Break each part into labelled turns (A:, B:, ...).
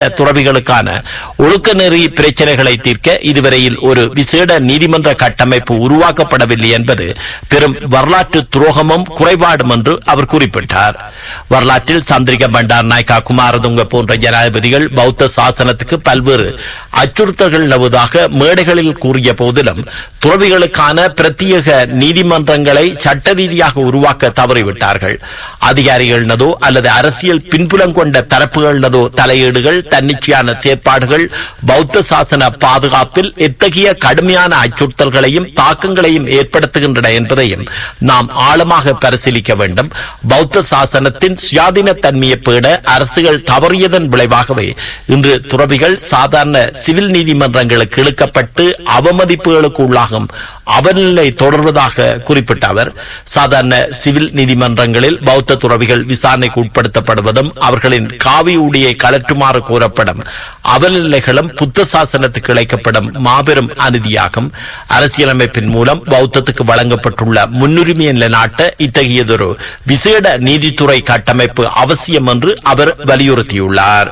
A: துறவிகளுக்கான ஒழுக்க நெறி பிரச்சனைகளை தீர்க்க இதுவரையில் ஒரு விசேட நீதிமன்ற கட்டமைப்பு உருவாக்கப்படவில்லை என்பது பெரும் வரலாற்று துரோகமும் குறைபாடும் என்று அவர் குறிப்பிட்டார் வரலாற்றில் சந்திரிக பண்டார் நாயக்கா குமாரதுங்க போன்ற ஜனாதிபதிகள் பௌத்த சாசனத்துக்கு பல்வேறு அச்சுறுத்தல்கள் நிலவுவதாக மேடைகளில் கூறிய போதிலும் துறவிகளுக்கான பிரத்யேக நீதிமன்றங்களை சட்ட ரீதியாக உருவாக்க தவறிவிட்டார்கள் அதிகாரிகளினதோ அல்லது அரசியல் பின்புலம் கொண்ட தரப்புகளினதோ தலையீடுகள் தன்னிச்சையான செயற்பாடுகள் பௌத்த சாசன பாதுகாப்பில் எத்தகைய கடுமையான அச்சுறுத்தல்களையும் தாக்கங்களையும் ஏற்படுத்துகின்றன என்பதையும் நாம் ஆழமாக பரிசீலிக்க வேண்டும் பௌத்த சாசனத்தின் சுயாதீன தன்மையை பேட அரசுகள் தவறியதன் விளைவாகவே இன்று துறவிகள் சாதாரண சிவில் நீதிமன்றங்களுக்கு இழுக்கப்பட்டு அவமதிப்புகளுக்கு உள்ளாகும் அவநிலை தொடர்வதாக குறிப்பிட்ட அவர் சாதாரண சிவில் நீதிமன்றங்களில் பௌத்த துறவிகள் விசாரணைக்கு உட்படுத்தப்படுவதும் அவர்களின் காவி உடையை கலற்றுமாறு கூறப்படும் அவநிலைகளும் புத்த சாசனத்துக்கு இழைக்கப்படும் மாபெரும் அநீதியாகும் அரசியலமைப்பின் மூலம் பௌத்தத்துக்கு வழங்கப்பட்டுள்ள முன்னுரிமையை நிலைநாட்ட இத்தகையதொரு விசேட நீதித்துறை கட்டமைப்பு அவசியம் என்று அவர் வலியுறுத்தியுள்ளார்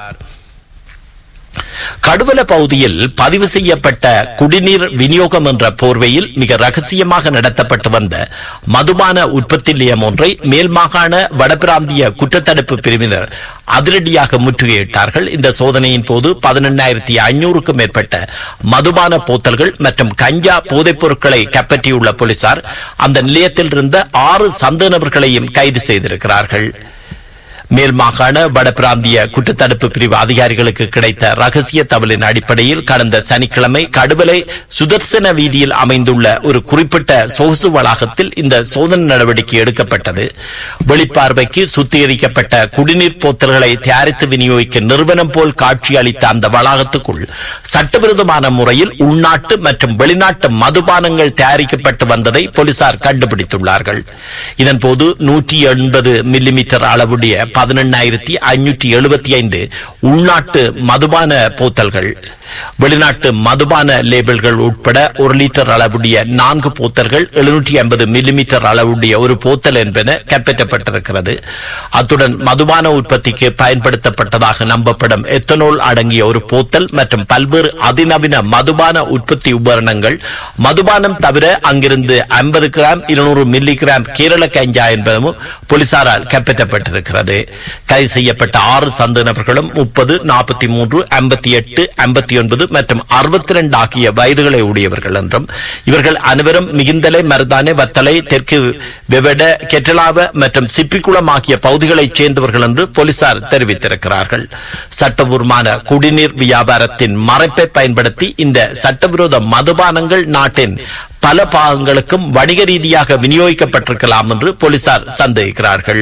A: கடுவல பகுதியில் பதிவு செய்யப்பட்ட குடிநீர் விநியோகம் என்ற போர்வையில் மிக ரகசியமாக நடத்தப்பட்டு வந்த மதுபான உற்பத்தி நிலையம் ஒன்றை மேல் மாகாண வடபிராந்திய குற்றத்தடுப்பு பிரிவினர் அதிரடியாக முற்றுகையிட்டார்கள் இந்த சோதனையின் போது பதினெண்ணாயிரத்தி ஐநூறுக்கும் மேற்பட்ட மதுபான போத்தல்கள் மற்றும் கஞ்சா போதைப் பொருட்களை கைப்பற்றியுள்ள போலீசார் அந்த நிலையத்தில் இருந்த ஆறு சந்தேக நபர்களையும் கைது செய்திருக்கிறார்கள் மேல் மாகாண வடபிராந்திய குற்றத்தடுப்பு பிரிவு அதிகாரிகளுக்கு கிடைத்த ரகசிய தகவலின் அடிப்படையில் கடந்த சனிக்கிழமை கடுவலை சுதர்சன வீதியில் அமைந்துள்ள ஒரு குறிப்பிட்ட சொகுசு வளாகத்தில் இந்த சோதனை நடவடிக்கை எடுக்கப்பட்டது வெளிப்பார்வைக்கு சுத்திகரிக்கப்பட்ட குடிநீர் போத்தல்களை தயாரித்து விநியோகிக்க நிறுவனம் போல் காட்சி அளித்த அந்த வளாகத்துக்குள் சட்டவிரோதமான முறையில் உள்நாட்டு மற்றும் வெளிநாட்டு மதுபானங்கள் தயாரிக்கப்பட்டு வந்ததை போலீசார் கண்டுபிடித்துள்ளார்கள் இதன்போது நூற்றி எண்பது மில்லிமீட்டர் அளவுடைய பதினெண்ணாயிரத்தி ஐநூற்றி எழுபத்தி ஐந்து உள்நாட்டு மதுபான போத்தல்கள் வெளிநாட்டு மதுபான லேபிள்கள் உட்பட ஒரு லிட்டர் அளவுடைய நான்கு போத்தல்கள் எழுநூற்றி ஐம்பது மில்லிமீட்டர் அளவுடைய ஒரு போத்தல் என்பன கைப்பற்றப்பட்டிருக்கிறது அத்துடன் மதுபான உற்பத்திக்கு பயன்படுத்தப்பட்டதாக நம்பப்படும் எத்தனோல் அடங்கிய ஒரு போத்தல் மற்றும் பல்வேறு அதிநவீன மதுபான உற்பத்தி உபகரணங்கள் மதுபானம் தவிர அங்கிருந்து ஐம்பது கிராம் இருநூறு மில்லி கிராம் கேரள கஞ்சா என்பதும் போலீசாரால் கைப்பற்றப்பட்டிருக்கிறது கைது செய்யப்பட்ட ஆறு சந்த நபர்களும் முப்பது நாற்பத்தி மூன்று ஐம்பத்தி எட்டு ஐம்பத்தி ஒன்பது மற்றும் அறுபத்தி இரண்டு ஆகிய வயதுகளை உடையவர்கள் என்றும் இவர்கள் அனைவரும் மிகுந்தலை மருதானே வத்தலை தெற்கு வெவட கெட்டலாவ மற்றும் சிப்பிக்குளம் ஆகிய பகுதிகளைச் சேர்ந்தவர்கள் என்று போலீசார் தெரிவித்திருக்கிறார்கள் சட்டபூர்வமான குடிநீர் வியாபாரத்தின் மறைப்பை பயன்படுத்தி இந்த சட்டவிரோத மதுபானங்கள் நாட்டின் பல பாகங்களுக்கும் வணிக ரீதியாக விநியோகிக்கப்பட்டிருக்கலாம் என்று போலீசார் சந்தேகிக்கிறார்கள்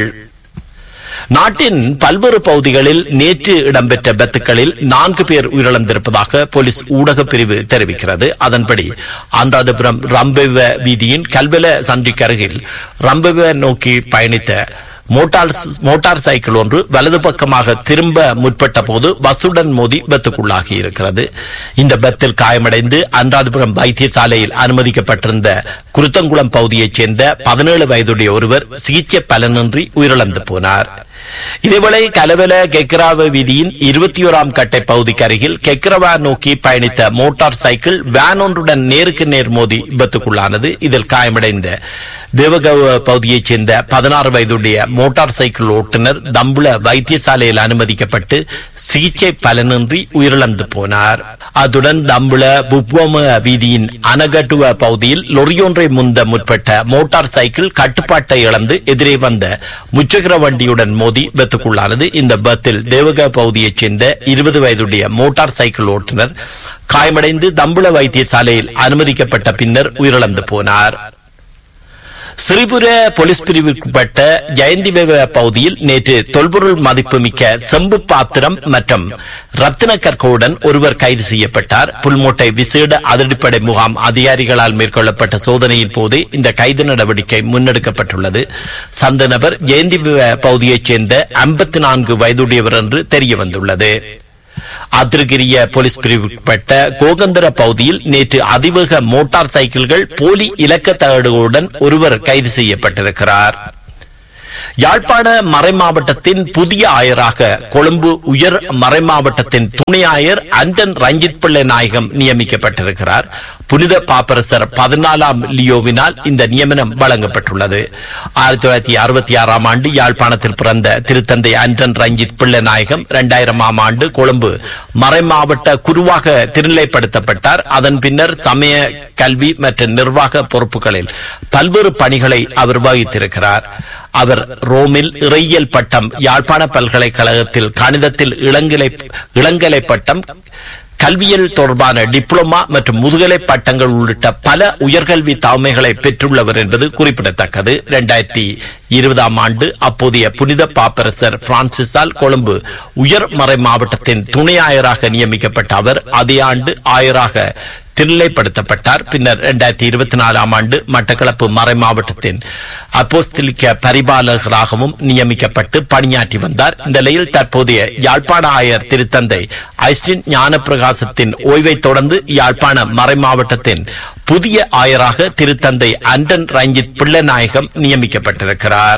A: நாட்டின் பல்வேறு பகுதிகளில் நேற்று இடம்பெற்ற பெத்துக்களில் நான்கு பேர் உயிரிழந்திருப்பதாக போலீஸ் ஊடக பிரிவு தெரிவிக்கிறது அதன்படி ஆந்திராதபுரம் ரம்பெவ வீதியின் கல்வெல சந்திக்கு அருகில் ரம்பெவ நோக்கி பயணித்த மோட்டார் மோட்டார் சைக்கிள் ஒன்று வலது பக்கமாக திரும்ப முற்பட்ட போது பஸ்ஸுடன் மோதி பத்துக்குள்ளாகி இருக்கிறது இந்த பத்தில் காயமடைந்து அன்றாதபுரம் வைத்தியசாலையில் அனுமதிக்கப்பட்டிருந்த குருத்தங்குளம் பகுதியைச் சேர்ந்த பதினேழு வயதுடைய ஒருவர் சிகிச்சை பலனின்றி உயிரிழந்து போனார் இதேவேளை கலவல கெக்ராவ வீதியின் இருபத்தி ஓராம் கட்டை பகுதிக்கு அருகில் கெக்ரவா நோக்கி பயணித்த மோட்டார் சைக்கிள் வேன் ஒன்றுடன் நேருக்கு நேர் மோதி விபத்துக்குள்ளானது இதில் காயமடைந்த தேவகவ பகுதியைச் சேர்ந்த பதினாறு வயதுடைய மோட்டார் சைக்கிள் ஓட்டுநர் தம்புள வைத்தியசாலையில் அனுமதிக்கப்பட்டு சிகிச்சை பலனின்றி உயிரிழந்து போனார் அத்துடன் தம்புள புப்வம வீதியின் அனகட்டுவ பகுதியில் லொரியொன்றை முந்த முற்பட்ட மோட்டார் சைக்கிள் கட்டுப்பாட்டை இழந்து எதிரே வந்த முச்சக்கர வண்டியுடன் மோதி விபத்துக்குள்ளானது இந்த விபத்தில் தேவக பகுதியைச் சேர்ந்த இருபது வயதுடைய மோட்டார் சைக்கிள் ஓட்டுநர் காயமடைந்து தம்புள வைத்தியசாலையில் அனுமதிக்கப்பட்ட பின்னர் உயிரிழந்து போனார் சிறிபுர போலீஸ் பிரிவுக்குட்பட்ட ஜெயந்திவேவ பகுதியில் நேற்று தொல்பொருள் மதிப்புமிக்க செம்பு பாத்திரம் மற்றும் ரத்தின கற்கோவுடன் ஒருவர் கைது செய்யப்பட்டார் புல்மோட்டை விசேட அதிரடிப்படை முகாம் அதிகாரிகளால் மேற்கொள்ளப்பட்ட சோதனையின் போது இந்த கைது நடவடிக்கை முன்னெடுக்கப்பட்டுள்ளது சந்த நபர் ஜெயந்திவேவ பகுதியைச் சேர்ந்த ஐம்பத்தி நான்கு வயதுடையவர் என்று தெரிய வந்துள்ளது அதிருகிரிய போலீஸ் பிரிவுக்குட்பட்ட கோகந்தர பகுதியில் நேற்று அதிவேக மோட்டார் சைக்கிள்கள் போலி இலக்க தகடுகளுடன் ஒருவர் கைது செய்யப்பட்டிருக்கிறார் யாழ்ப்பாண மறைமாவட்டத்தின் புதிய ஆயராக கொழும்பு உயர் மறைமாவட்டத்தின் துணை ஆயர் அண்டன் ரஞ்சித் பிள்ளை நாயகம் நியமிக்கப்பட்டிருக்கிறார் புனித பாப்பரசர் பதினாலாம் லியோவினால் இந்த நியமனம் வழங்கப்பட்டுள்ளது ஆயிரத்தி தொள்ளாயிரத்தி அறுபத்தி ஆறாம் ஆண்டு யாழ்ப்பாணத்தில் பிறந்த திருத்தந்தை அண்டன் ரஞ்சித் பிள்ளை நாயகம் இரண்டாயிரமாம் ஆண்டு கொழும்பு மறைமாவட்ட குருவாக திருநிலைப்படுத்தப்பட்டார் அதன் பின்னர் சமய கல்வி மற்றும் நிர்வாக பொறுப்புகளில் பல்வேறு பணிகளை அவர் வகித்திருக்கிறார் அவர் ரோமில் இறையியல் பட்டம் யாழ்ப்பாண பல்கலைக்கழகத்தில் கணிதத்தில் இளங்கலை இளங்கலை பட்டம் கல்வியல் தொடர்பான டிப்ளமா மற்றும் முதுகலை பட்டங்கள் உள்ளிட்ட பல உயர்கல்வி தாமைகளை பெற்றுள்ளவர் என்பது குறிப்பிடத்தக்கது இரண்டாயிரத்தி இருபதாம் ஆண்டு அப்போதைய புனித பாப்பரசர் பிரான்சிஸால் கொழும்பு உயர்மறை மாவட்டத்தின் துணை ஆயராக நியமிக்கப்பட்ட அவர் அதே ஆண்டு ஆயராக திருநிலைப்படுத்தப்பட்டார் பின்னர் இரண்டாயிரத்தி இருபத்தி நாலாம் ஆண்டு மட்டக்களப்பு மறை மாவட்டத்தின் அப்போஸ்தலிக்க பரிபாலகராகவும் நியமிக்கப்பட்டு பணியாற்றி வந்தார் இந்த நிலையில் தற்போதைய யாழ்ப்பாண ஆயர் திருத்தந்தை ஐஸ்டின் ஞானப்பிரகாசத்தின் ஓய்வை தொடர்ந்து யாழ்ப்பாண மறை மாவட்டத்தின் புதிய ஆயராக திருத்தந்தை அண்டன் ரஞ்சித் பிள்ளைநாயகம் நியமிக்கப்பட்டிருக்கிறார்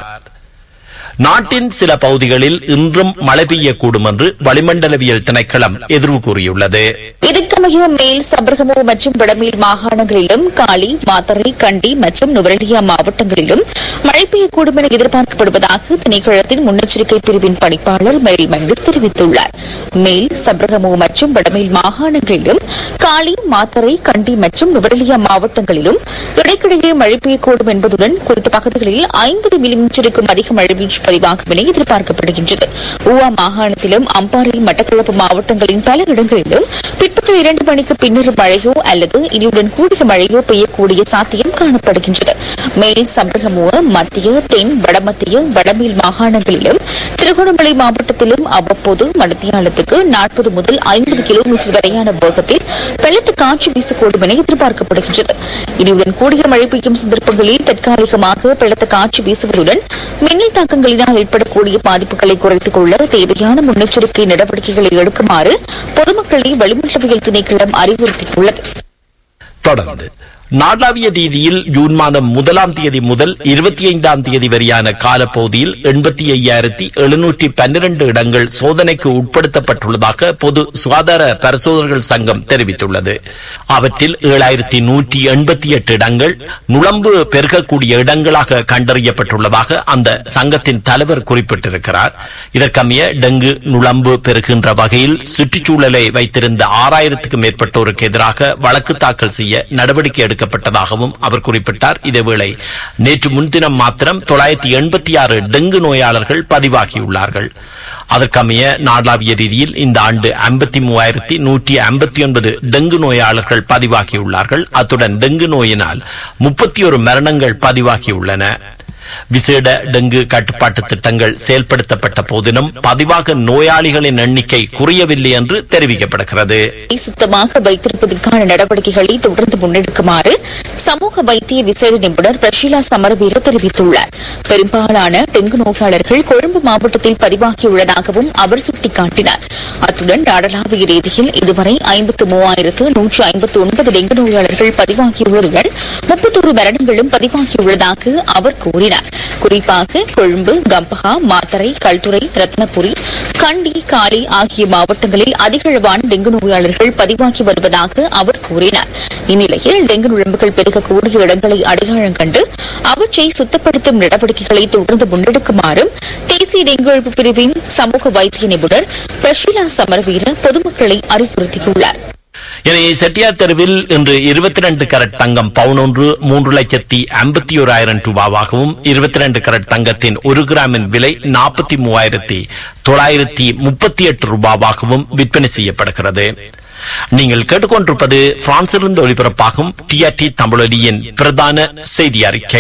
A: நாட்டின் சில பகுதிகளில் இன்றும் மழை பெய்யக்கூடும் என்று வளிமண்டலவியல் திணைக்களம் எதிர்வு கூறியுள்ளது
B: இதற்கமைய மேல் சபரகமு மற்றும் வடமேல் மாகாணங்களிலும் காலி மாத்தறை கண்டி மற்றும் நுவரெலியா மாவட்டங்களிலும் மழை பெய்யக்கூடும் என எதிர்பார்க்கப்படுவதாக திணைக்களத்தின் முன்னெச்சரிக்கை பிரிவின் பணிப்பாளர் மெரில் மெண்டிஸ் தெரிவித்துள்ளார் மேல் சபரகமு மற்றும் வடமேல் மாகாணங்களிலும் காலி மாத்தறை கண்டி மற்றும் நுவரெலியா மாவட்டங்களிலும் இடைக்கிடையே மழை பெய்யக்கூடும் என்பதுடன் குறித்த பகுதிகளில் ஐம்பது மில்லிமீட்டருக்கும் அதிக மழை வீழ்ச்சி பதிவாகும் என எதிர்பார்க்கப்படுகின்றது ஊவா மாகாணத்திலும் அம்பாறை மட்டக்களப்பு மாவட்டங்களின் பல இடங்களிலும் பிற்பகல் இரண்டு மணிக்கு பின்னர் மழையோ அல்லது இடியுடன் கூடிய மழையோ பெய்யக்கூடிய சாத்தியம் காணப்படுகின்றது மேல் சம்பரகமுவ மத்திய தென் வடமத்திய வடமேல் மாகாணங்களிலும் திருகோணமலை மாவட்டத்திலும் அவ்வப்போது மணித்தியாலத்துக்கு நாற்பது முதல் ஐம்பது கிலோமீட்டர் வரையான வேகத்தில் பலத்த காற்று வீசக்கூடும் என எதிர்பார்க்கப்படுகின்றது இடியுடன் கூடிய மழை பெய்யும் சந்தர்ப்பங்களில் தற்காலிகமாக பலத்த காற்று வீசுவதுடன் மின்னல் தாக்கங்களினால் ஏற்படக்கூடிய பாதிப்புகளை குறைத்துக் கொள்ள தேவையான முன்னெச்சரிக்கை நடவடிக்கைகளை எடுக்குமாறு பொதுமக்களை வளிமண்டலவியல் திணைக்களம் அறிவுறுத்தியுள்ளது
A: தொடர்ந்து நாடாவிய ரீதியில் ஜூன் மாதம் முதலாம் தேதி முதல் இருபத்தி ஐந்தாம் தேதி வரையான காலப்பகுதியில் எண்பத்தி ஐயாயிரத்தி எழுநூற்றி பன்னிரண்டு இடங்கள் சோதனைக்கு உட்படுத்தப்பட்டுள்ளதாக பொது சுகாதார பரிசோதகர்கள் சங்கம் தெரிவித்துள்ளது அவற்றில் ஏழாயிரத்தி நூற்றி எண்பத்தி எட்டு இடங்கள் நுழம்பு பெருகக்கூடிய இடங்களாக கண்டறியப்பட்டுள்ளதாக அந்த சங்கத்தின் தலைவர் குறிப்பிட்டிருக்கிறார் இதற்கமைய டெங்கு நுழம்பு பெறுகின்ற வகையில் சுற்றுச்சூழலை வைத்திருந்த ஆறாயிரத்துக்கும் மேற்பட்டோருக்கு எதிராக வழக்கு தாக்கல் செய்ய நடவடிக்கை எடுக்கப்பட்டதாகவும் அவர் குறிப்பிட்டார் இதேவேளை நேற்று முன்தினம் மாத்திரம் தொள்ளாயிரத்தி எண்பத்தி ஆறு டெங்கு நோயாளர்கள் பதிவாகியுள்ளார்கள் அதற்கமைய நாடாவிய ரீதியில் இந்த ஆண்டு ஐம்பத்தி மூவாயிரத்தி நூற்றி ஐம்பத்தி ஒன்பது டெங்கு நோயாளர்கள் பதிவாகியுள்ளார்கள் அத்துடன் டெங்கு நோயினால் முப்பத்தி ஒரு மரணங்கள் பதிவாகியுள்ளன விசேட டெங்கு கட்டுப்பாட்டு திட்டங்கள் செயல்படுத்தப்பட்ட போதிலும் பதிவாக நோயாளிகளின் எண்ணிக்கை குறையவில்லை என்று தெரிவிக்கப்படுகிறது
B: சுத்தமாக வைத்திருப்பதற்கான நடவடிக்கைகளை தொடர்ந்து முன்னெடுக்குமாறு சமூக வைத்திய விசேட நிபுணர் பிரஷீலா சமரவீர தெரிவித்துள்ளார் பெரும்பாலான டெங்கு நோயாளர்கள் கொழும்பு மாவட்டத்தில் பதிவாகியுள்ளதாகவும் அவர் சுட்டிக்காட்டினார் அத்துடன் நாடளாவிய ரீதியில் இதுவரை ஐம்பத்து மூவாயிரத்து நூற்று ஐம்பத்து ஒன்பது டெங்கு நோயாளர்கள் பதிவாகியுள்ளதுடன் முப்பத்தொரு மரணங்களும் பதிவாகியுள்ளதாக அவர் கூறினார் குறிப்பாக கொழும்பு கம்பஹா மாத்தறை கல்துறை ரத்னபுரி கண்டி காலி ஆகிய மாவட்டங்களில் அதிகளவான டெங்கு நோயாளர்கள் பதிவாகி வருவதாக அவர் கூறினார் இந்நிலையில் டெங்கு நுழம்புகள் பெருகக்கூடிய இடங்களை அடையாளம் கண்டு அவற்றை சுத்தப்படுத்தும் நடவடிக்கைகளை தொடர்ந்து முன்னெடுக்குமாறும் தேசிய டெங்கு ஒழிப்பு பிரிவின் சமூக வைத்திய நிபுணர் பிரஷீலா சமரவீர பொதுமக்களை அறிவுறுத்தியுள்ளார்
A: எனவே செட்டியார் தெருவில் இன்று இருபத்தி ரெண்டு கரட் தங்கம் பவுன் ஒன்று மூன்று லட்சத்தி ஐம்பத்தி ஓராயிரம் ரூபாவாகவும் இருபத்தி ரெண்டு கரட் தங்கத்தின் ஒரு கிராமின் விலை நாற்பத்தி மூவாயிரத்தி தொள்ளாயிரத்தி முப்பத்தி எட்டு ரூபாவாகவும் விற்பனை செய்யப்படுகிறது நீங்கள் கேட்டுக்கொண்டிருப்பது பிரான்சிலிருந்து ஒளிபரப்பாகும் டிஆர்டி தமிழொலியின் பிரதான செய்தி அறிக்கை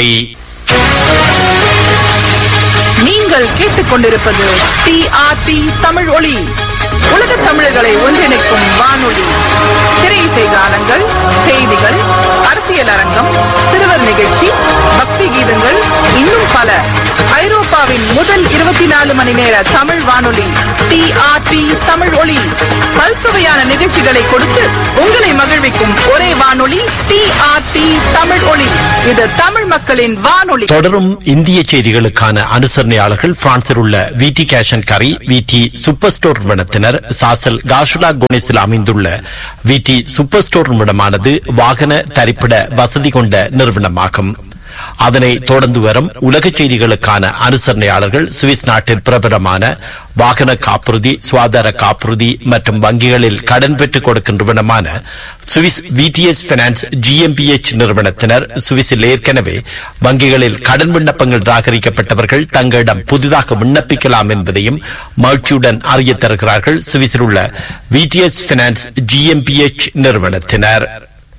C: நீங்கள் கேட்டுக்கொண்டிருப்பது டிஆர்டி தமிழ் ஒளி உலக தமிழர்களை ஒன்றிணைக்கும் வானொலி திரை கானங்கள் செய்திகள் அரசியல் அரங்கம் சிறுவர் நிகழ்ச்சி பக்தி பக்தி கீதங்கள் இன்னும் பல ஐரோப்பாவின் முதல் இருபத்தி நாலு மணி நேர தமிழ் வானொலி டிஆர்டி தமிழ் ஒளி பல்சுவையான நிகழ்ச்சிகளை கொடுத்து உங்களை மகிழ்விக்கும் ஒரே வானொலி டிஆர்டி தமிழ் ஒளி இது தமிழ் மக்களின் வானொலி
A: தொடரும் இந்திய செய்திகளுக்கான அனுசரணையாளர்கள் பிரான்சில் உள்ள விடி கேஷன் கரி விடி சூப்பர் ஸ்டோர் நிறுவனத்தினர் சாசல் காஷுலா கோனிஸில் அமைந்துள்ள விடி சூப்பர் ஸ்டோர் நிறுவனமானது வாகன தரிப்பிட வசதி கொண்ட நிறுவனமாகும் அதனை தொடர்ந்து வரும் உலக செய்திகளுக்கான அனுசரணையாளர்கள் சுவிஸ் நாட்டில் பிரபலமான வாகன காப்புறுதி சுகாதார காப்புறுதி மற்றும் வங்கிகளில் கடன் பெற்றுக் கொடுக்கும் நிறுவனமான சுவிஸ் விடிஎஸ் பினான்ஸ் ஜிஎம்பிஎச் நிறுவனத்தினர் சுவிஸில் ஏற்கனவே வங்கிகளில் கடன் விண்ணப்பங்கள் நிராகரிக்கப்பட்டவர்கள் தங்களிடம் புதிதாக விண்ணப்பிக்கலாம் என்பதையும் மகிழ்ச்சியுடன் அறிய தருகிறார்கள் சுவிஸில் உள்ள விடிஎஸ் பினான்ஸ் ஜிஎம்பிஎச் நிறுவனத்தினர்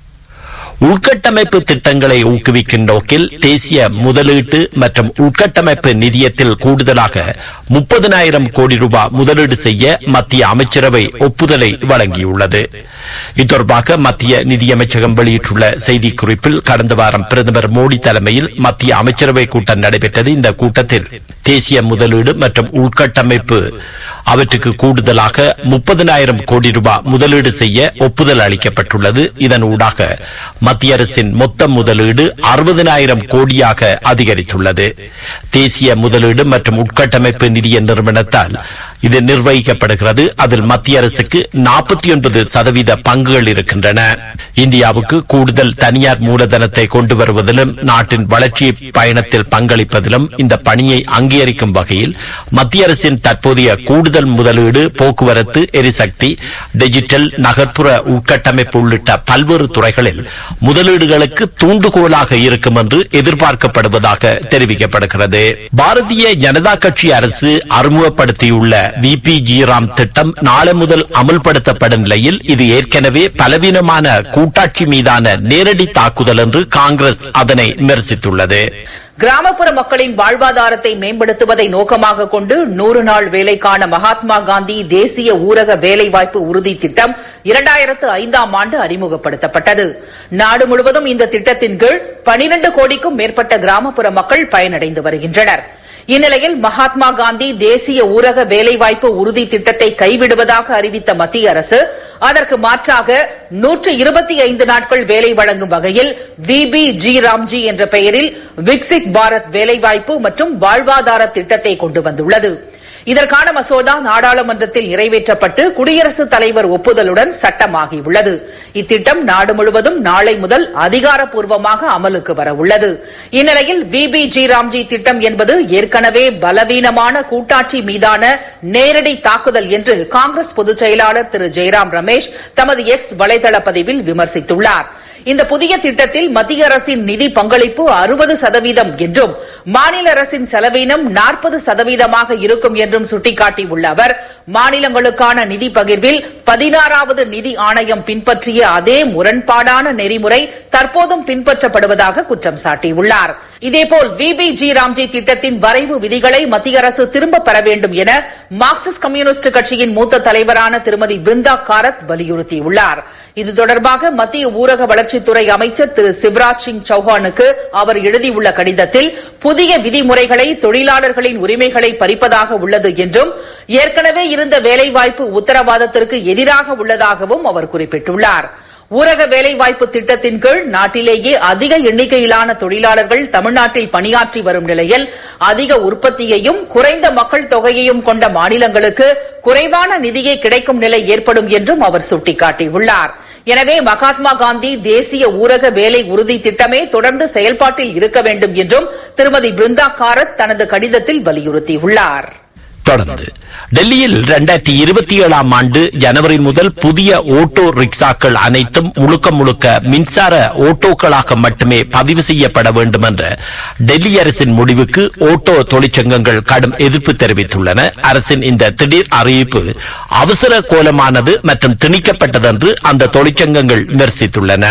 A: உள்கட்டமைப்பு திட்டங்களை ஊக்குவிக்கும் நோக்கில் தேசிய முதலீட்டு மற்றும் உள்கட்டமைப்பு நிதியத்தில் கூடுதலாக முப்பதனாயிரம் கோடி ரூபாய் முதலீடு செய்ய மத்திய அமைச்சரவை ஒப்புதலை வழங்கியுள்ளது இத்தொடர்பாக மத்திய நிதியமைச்சகம் வெளியிட்டுள்ள செய்திக்குறிப்பில் கடந்த வாரம் பிரதமர் மோடி தலைமையில் மத்திய அமைச்சரவை கூட்டம் நடைபெற்றது இந்த கூட்டத்தில் தேசிய முதலீடு மற்றும் உள்கட்டமைப்பு அவற்றுக்கு கூடுதலாக முப்பதனாயிரம் கோடி ரூபாய் முதலீடு செய்ய ஒப்புதல் அளிக்கப்பட்டுள்ளது இதன் ஊடாக மத்திய அரசின் மொத்த முதலீடு அறுபதனாயிரம் கோடியாக அதிகரித்துள்ளது தேசிய முதலீடு மற்றும் உட்கட்டமைப்பு நிதிய நிறுவனத்தால் இது நிர்வகிக்கப்படுகிறது அதில் மத்திய அரசுக்கு நாற்பத்தி ஒன்பது சதவீத பங்குகள் இருக்கின்றன இந்தியாவுக்கு கூடுதல் தனியார் மூலதனத்தை கொண்டு வருவதிலும் நாட்டின் வளர்ச்சி பயணத்தில் பங்களிப்பதிலும் இந்த பணியை அங்கீகரிக்கும் வகையில் மத்திய அரசின் தற்போதைய கூடுதல் முதலீடு போக்குவரத்து எரிசக்தி டிஜிட்டல் நகர்ப்புற உட்கட்டமைப்பு உள்ளிட்ட பல்வேறு துறைகளில் முதலீடுகளுக்கு தூண்டுகோலாக இருக்கும் என்று எதிர்பார்க்கப்படுவதாக தெரிவிக்கப்படுகிறது பாரதிய ஜனதா கட்சி அரசு அறிமுகப்படுத்தியுள்ள விபிஜி ராம் திட்டம் நாளை முதல் அமல்படுத்தப்படும் நிலையில் இது ஏற்கனவே பலவீனமான கூட்டாட்சி மீதான நேரடி தாக்குதல் என்று காங்கிரஸ் அதனை விமர்சித்துள்ளது
D: கிராமப்புற மக்களின் வாழ்வாதாரத்தை மேம்படுத்துவதை நோக்கமாக கொண்டு நூறு நாள் வேலைக்கான மகாத்மா காந்தி தேசிய ஊரக வேலைவாய்ப்பு உறுதி திட்டம் இரண்டாயிரத்து ஐந்தாம் ஆண்டு அறிமுகப்படுத்தப்பட்டது நாடு முழுவதும் இந்த திட்டத்தின் கீழ் பனிரண்டு கோடிக்கும் மேற்பட்ட கிராமப்புற மக்கள் பயனடைந்து வருகின்றனர் இந்நிலையில் மகாத்மா காந்தி தேசிய ஊரக வேலைவாய்ப்பு உறுதி திட்டத்தை கைவிடுவதாக அறிவித்த மத்திய அரசு அதற்கு மாற்றாக நூற்று இருபத்தி ஐந்து நாட்கள் வேலை வழங்கும் வகையில் விபி ஜி ராம்ஜி என்ற பெயரில் விக்சித் பாரத் வேலைவாய்ப்பு மற்றும் வாழ்வாதார திட்டத்தை கொண்டு வந்துள்ளது இதற்கான மசோதா நாடாளுமன்றத்தில் நிறைவேற்றப்பட்டு குடியரசுத் தலைவர் ஒப்புதலுடன் சட்டமாகியுள்ளது இத்திட்டம் நாடு முழுவதும் நாளை முதல் அதிகாரப்பூர்வமாக அமலுக்கு வர உள்ளது இந்நிலையில் விபி ஜி ராம்ஜி திட்டம் என்பது ஏற்கனவே பலவீனமான கூட்டாட்சி மீதான நேரடி தாக்குதல் என்று காங்கிரஸ் பொதுச் செயலாளர் திரு ஜெயராம் ரமேஷ் தமது எக்ஸ் வலைதள பதிவில் விமர்சித்துள்ளார் இந்த புதிய திட்டத்தில் மத்திய அரசின் நிதி பங்களிப்பு அறுபது சதவீதம் என்றும் மாநில அரசின் செலவீனம் நாற்பது சதவீதமாக இருக்கும் என்றும் சுட்டிக்காட்டியுள்ள அவர் மாநிலங்களுக்கான நிதி பகிர்வில் பதினாறாவது நிதி ஆணையம் பின்பற்றிய அதே முரண்பாடான நெறிமுறை தற்போதும் பின்பற்றப்படுவதாக குற்றம் சாட்டியுள்ளார் இதேபோல் விபி ஜி ராம்ஜி திட்டத்தின் வரைவு விதிகளை மத்திய அரசு திரும்பப் பெற வேண்டும் என மார்க்சிஸ்ட் கம்யூனிஸ்ட் கட்சியின் மூத்த தலைவரான திருமதி பிருந்தா காரத் வலியுறுத்தியுள்ளார் இது தொடர்பாக மத்திய ஊரக வளர்ச்சித்துறை அமைச்சர் திரு சிவராஜ் சிங் சௌஹானுக்கு அவர் எழுதியுள்ள கடிதத்தில் புதிய விதிமுறைகளை தொழிலாளர்களின் உரிமைகளை பறிப்பதாக உள்ளது என்றும் ஏற்கனவே இருந்த வேலைவாய்ப்பு உத்தரவாதத்திற்கு எதிராக உள்ளதாகவும் அவர் குறிப்பிட்டுள்ளார் ஊரக வேலைவாய்ப்பு திட்டத்தின் கீழ் நாட்டிலேயே அதிக எண்ணிக்கையிலான தொழிலாளர்கள் தமிழ்நாட்டில் பணியாற்றி வரும் நிலையில் அதிக உற்பத்தியையும் குறைந்த மக்கள் தொகையையும் கொண்ட மாநிலங்களுக்கு குறைவான நிதியே கிடைக்கும் நிலை ஏற்படும் என்றும் அவர் சுட்டிக்காட்டியுள்ளார் எனவே மகாத்மா காந்தி தேசிய ஊரக வேலை உறுதி திட்டமே தொடர்ந்து செயல்பாட்டில் இருக்க வேண்டும் என்றும் திருமதி பிருந்தா காரத் தனது கடிதத்தில் வலியுறுத்தியுள்ளார்
A: தொடர்ந்து டெல்லியில் இரண்டாயிரத்தி இருபத்தி ஏழாம் ஆண்டு ஜனவரி முதல் புதிய ஓட்டோ ரிக்ஷாக்கள் அனைத்தும் முழுக்க முழுக்க மின்சார ஓட்டோக்களாக மட்டுமே பதிவு செய்யப்பட வேண்டும் என்ற டெல்லி அரசின் முடிவுக்கு ஓட்டோ தொழிற்சங்கங்கள் கடும் எதிர்ப்பு தெரிவித்துள்ளன அரசின் இந்த திடீர் அறிவிப்பு அவசர கோலமானது மற்றும் திணிக்கப்பட்டது என்று அந்த தொழிற்சங்கங்கள் விமர்சித்துள்ளன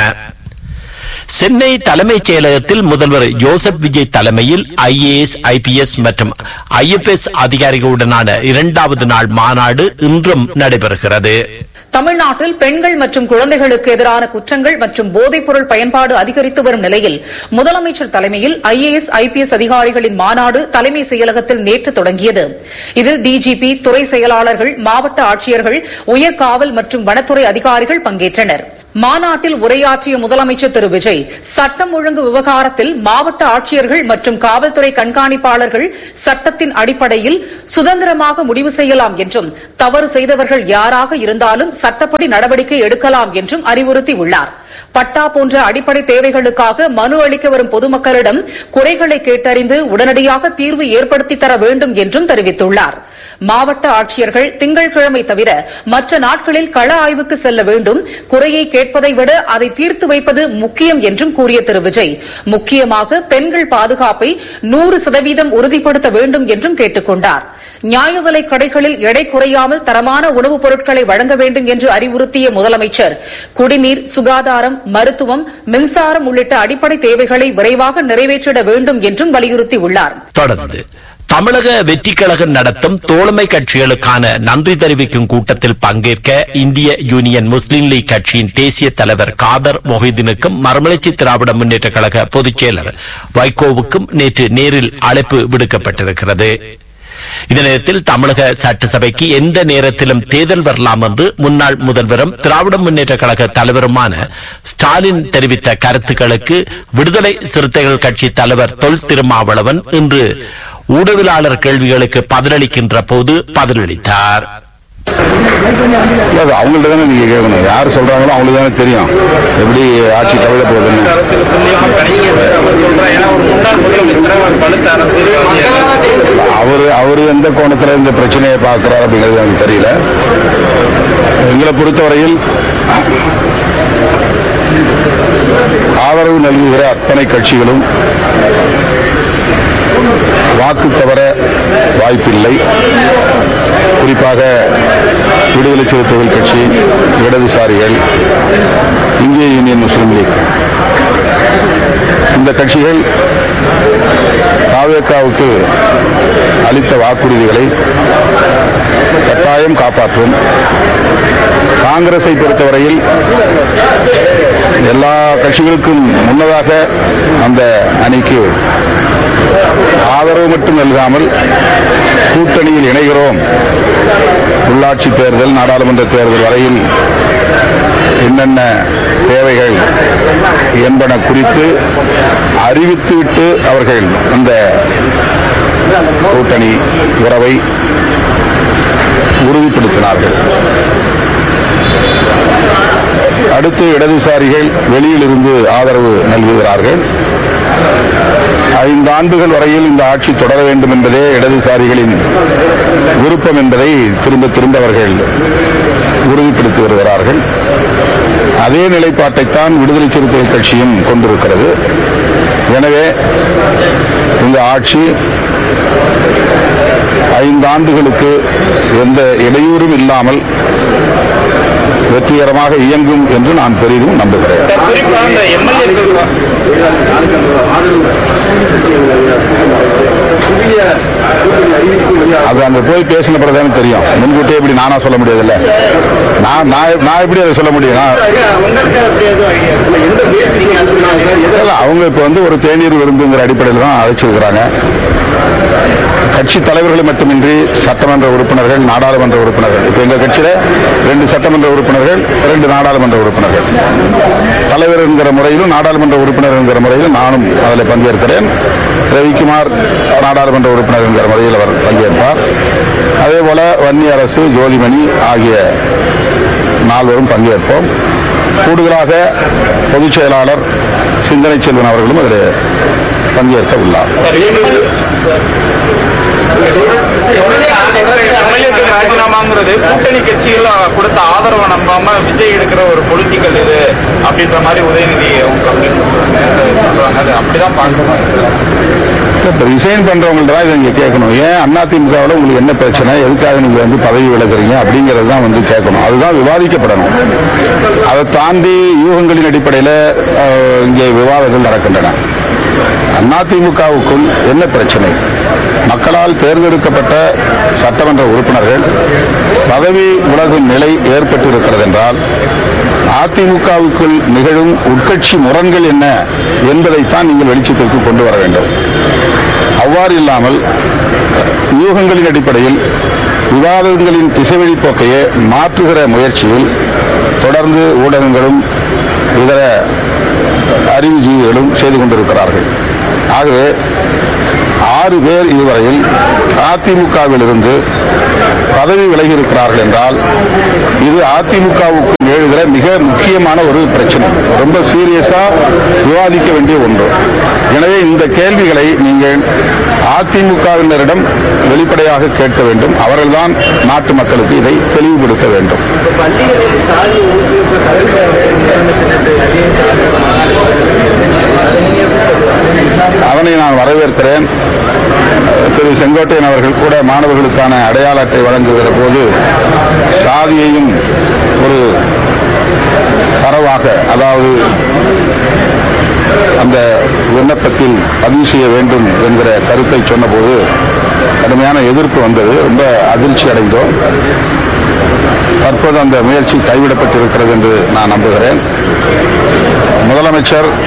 A: சென்னை தலைமைச் செயலகத்தில் முதல்வர் ஜோசப் விஜய் தலைமையில் ஐஏஎஸ் ஐபிஎஸ் மற்றும் ஐஎஃப்எஸ் அதிகாரிகளுடனான இரண்டாவது நாள் மாநாடு இன்றும் நடைபெறுகிறது
D: தமிழ்நாட்டில் பெண்கள் மற்றும் குழந்தைகளுக்கு எதிரான குற்றங்கள் மற்றும் போதைப்பொருள் பயன்பாடு அதிகரித்து வரும் நிலையில் முதலமைச்சர் தலைமையில் ஐஏஎஸ் ஐபிஎஸ் அதிகாரிகளின் மாநாடு தலைமை செயலகத்தில் நேற்று தொடங்கியது இதில் டிஜிபி துறை செயலாளர்கள் மாவட்ட ஆட்சியர்கள் உயர்காவல் மற்றும் வனத்துறை அதிகாரிகள் பங்கேற்றனர் மாநாட்டில் உரையாற்றிய முதலமைச்சர் திரு விஜய் சட்டம் ஒழுங்கு விவகாரத்தில் மாவட்ட ஆட்சியர்கள் மற்றும் காவல்துறை கண்காணிப்பாளர்கள் சட்டத்தின் அடிப்படையில் சுதந்திரமாக முடிவு செய்யலாம் என்றும் தவறு செய்தவர்கள் யாராக இருந்தாலும் சட்டப்படி நடவடிக்கை எடுக்கலாம் என்றும் அறிவுறுத்தியுள்ளார் பட்டா போன்ற அடிப்படை தேவைகளுக்காக மனு அளிக்க வரும் பொதுமக்களிடம் குறைகளை கேட்டறிந்து உடனடியாக தீர்வு ஏற்படுத்தி தர வேண்டும் என்றும் தெரிவித்துள்ளார் மாவட்ட ஆட்சியர்கள் திங்கட்கிழமை தவிர மற்ற நாட்களில் கள ஆய்வுக்கு செல்ல வேண்டும் குறையை கேட்பதை விட அதை தீர்த்து வைப்பது முக்கியம் என்றும் கூறிய திரு விஜய் முக்கியமாக பெண்கள் பாதுகாப்பை நூறு சதவீதம் உறுதிப்படுத்த வேண்டும் என்றும் கேட்டுக் கொண்டார் நியாய விலை கடைகளில் எடை குறையாமல் தரமான உணவுப் பொருட்களை வழங்க வேண்டும் என்று அறிவுறுத்திய முதலமைச்சர் குடிநீர் சுகாதாரம் மருத்துவம் மின்சாரம் உள்ளிட்ட அடிப்படை தேவைகளை விரைவாக நிறைவேற்றிட வேண்டும் என்றும் வலியுறுத்தியுள்ளார்
A: தொடர்ந்து தமிழக வெற்றிக் கழகம் நடத்தும் தோழமை கட்சிகளுக்கான நன்றி தெரிவிக்கும் கூட்டத்தில் பங்கேற்க இந்திய யூனியன் முஸ்லீம் லீக் கட்சியின் தேசிய தலைவர் காதர் மொஹிதீனுக்கும் மறுமலர்ச்சி திராவிட முன்னேற்ற கழக பொதுச் செயலர் வைகோவுக்கும் நேற்று நேரில் அழைப்பு விடுக்கப்பட்டிருக்கிறது இந்த நேரத்தில் தமிழக சட்டசபைக்கு எந்த நேரத்திலும் தேர்தல் வரலாம் என்று முன்னாள் முதல்வரும் திராவிட முன்னேற்ற கழக தலைவருமான ஸ்டாலின் தெரிவித்த கருத்துக்களுக்கு விடுதலை சிறுத்தைகள் கட்சி தலைவர் தொல் திருமாவளவன் இன்று ஊடகவியலாளர் கேள்விகளுக்கு பதிலளிக்கின்ற போது பதிலளித்தார்
E: இல்ல, அது அவங்கள்ட்ட தானே நீங்க கேட்கணும் யார் சொல்றாங்களோ அவங்களுக்கு தானே தெரியும் எப்படி ஆட்சி கவிழ போகுதுன்னு அவரு அவரு எந்த கோணத்துல இந்த பிரச்சனையை பார்க்கிறார் அப்படிங்கிறது எனக்கு தெரியல எங்களை பொறுத்தவரையில் ஆதரவு நல்குகிற அத்தனை கட்சிகளும் வாக்கு தவற வாய்ப்பில்லை குறிப்பாக விடுதலை சிறுத்தைகள் கட்சி இடதுசாரிகள் இந்திய யூனியன் முஸ்லீம் லீக் இந்த கட்சிகள் தாவேக்காவுக்கு அளித்த வாக்குறுதிகளை கட்டாயம் காப்பாற்றும் காங்கிரஸை பொறுத்தவரையில் எல்லா கட்சிகளுக்கும் முன்னதாக அந்த அணிக்கு ஆதரவு மட்டும் நல்காமல் கூட்டணியில் இணைகிறோம் உள்ளாட்சி தேர்தல் நாடாளுமன்ற தேர்தல் வரையில் என்னென்ன தேவைகள் என்பன குறித்து அறிவித்துவிட்டு அவர்கள் அந்த கூட்டணி உறவை உறுதிப்படுத்தினார்கள் அடுத்து இடதுசாரிகள் வெளியிலிருந்து ஆதரவு நல்குகிறார்கள் ஐந்து ஆண்டுகள் வரையில் இந்த ஆட்சி தொடர வேண்டும் என்பதே இடதுசாரிகளின் விருப்பம் என்பதை திரும்ப திரும்ப அவர்கள் உறுதிப்படுத்தி வருகிறார்கள் அதே நிலைப்பாட்டைத்தான் விடுதலை சிறுத்தைகள் கட்சியும் கொண்டிருக்கிறது எனவே இந்த ஆட்சி ஐந்து ஆண்டுகளுக்கு எந்த இடையூறும் இல்லாமல் வெற்றிகரமாக இயங்கும் என்று நான் பெரிதும் நம்புகிறேன்
F: குறிப்பா இந்த எம்எல்ஏக்கள்
E: அது அங்க போய் பேசின பிறகுதான் தெரியும் முன்கூட்டியே இப்படி நானா சொல்ல முடியாதுல்ல நான் நான் நான் எப்படி அதை சொல்ல முடியும் நான்
F: உங்களுக்கு அப்படி எதுவும் idea இல்ல. எந்த பேஸ் நீங்க அனுப்புனாங்க எதை
E: இல்ல, அவங்க இப்ப வந்து ஒரு தேநீர் விருந்துங்கிற அடிப்படையில் தான் அழைச்சிருக்கிறாங்க கட்சி தலைவர்கள் மட்டுமின்றி சட்டமன்ற உறுப்பினர்கள் நாடாளுமன்ற உறுப்பினர்கள் இப்ப எங்க கட்சியில ரெண்டு சட்டமன்ற உறுப்பினர்கள் ரெண்டு நாடாளுமன்ற உறுப்பினர்கள் தலைவர் என்கிற முறையிலும் நாடாளுமன்ற உறுப்பினர் என்கிற முறையிலும் நானும் அதில் பங்கேற்கிறேன் ரவிக்குமார் நாடாளுமன்ற உறுப்பினர் என்கிற முறையில் அவர் பங்கேற்பார் அதே போல வன்னி அரசு ஜோதிமணி ஆகிய நால்வரும் பங்கேற்போம் கூடுதலாக பொதுச் செயலாளர் சிந்தனை செல்வன் அவர்களும் அதில் பங்கேற்க உள்ளார்
F: எம்எல்ஏக்கள் ராஜினாமாங்கிறது கூட்டணி கட்சிகள் கொடுத்த ஆதரவை நம்பாம விஜய் எடுக்கிற ஒரு பொலிட்டிக்கல் இது அப்படின்ற மாதிரி உதயநிதி அவங்க அப்படின்னு சொல்றாங்க அது அப்படிதான் பார்க்கணும்
E: இப்போ ரிசைன் பண்றவங்கள்ட்ட தான் இதை நீங்க கேட்கணும் ஏன் அதிமுகவில் உங்களுக்கு என்ன பிரச்சனை எதுக்காக நீங்க வந்து பதவி விலகுறீங்க அப்படிங்கிறது தான் வந்து கேட்கணும் அதுதான் விவாதிக்கப்படணும் அதை தாண்டி யூகங்களின் அடிப்படையில் அஹ், இங்கே விவாதங்கள் நடக்கின்றன அதிமுகவுக்குள் என்ன பிரச்சனை மக்களால் தேர்ந்தெடுக்கப்பட்ட சட்டமன்ற உறுப்பினர்கள் பதவி உலகும் நிலை ஏற்பட்டிருக்கிறது என்றால் அதிமுகவுக்குள் நிகழும் உட்கட்சி முரண்கள் என்ன என்பதைத்தான் நீங்கள் வெளிச்சத்திற்கு கொண்டு வர வேண்டும் அவ்வாறு இல்லாமல் யூகங்களின் அடிப்படையில் விவாதங்களின் திசைவழி போக்கையே மாற்றுகிற முயற்சியில் தொடர்ந்து ஊடகங்களும் இதர அறிவுஜீவிகளும் செய்து கொண்டிருக்கிறார்கள் ஆகவே ஆறு பேர் இதுவரையில் அதிமுகவிலிருந்து பதவி விலகி இருக்கிறார்கள் என்றால் இது அதிமுகவுக்கு எழுகிற மிக முக்கியமான ஒரு பிரச்சனை ரொம்ப சீரியஸா விவாதிக்க வேண்டிய ஒன்று எனவே இந்த கேள்விகளை நீங்கள் அதிமுகவினரிடம் வெளிப்படையாக கேட்க வேண்டும் அவர்கள்தான் நாட்டு மக்களுக்கு இதை தெளிவுபடுத்த வேண்டும் அதனை நான் வரவேற்கிறேன் திரு செங்கோட்டையன் அவர்கள் கூட மாணவர்களுக்கான அடையாள அட்டை வழங்குகிற போது சாதியையும் ஒரு தரவாக அதாவது அந்த விண்ணப்பத்தில் பதிவு செய்ய வேண்டும் என்கிற கருத்தை சொன்னபோது கடுமையான எதிர்ப்பு வந்தது ரொம்ப அதிர்ச்சி அடைந்தோம் தற்போது அந்த முயற்சி கைவிடப்பட்டிருக்கிறது என்று நான் நம்புகிறேன் முதலமைச்சர்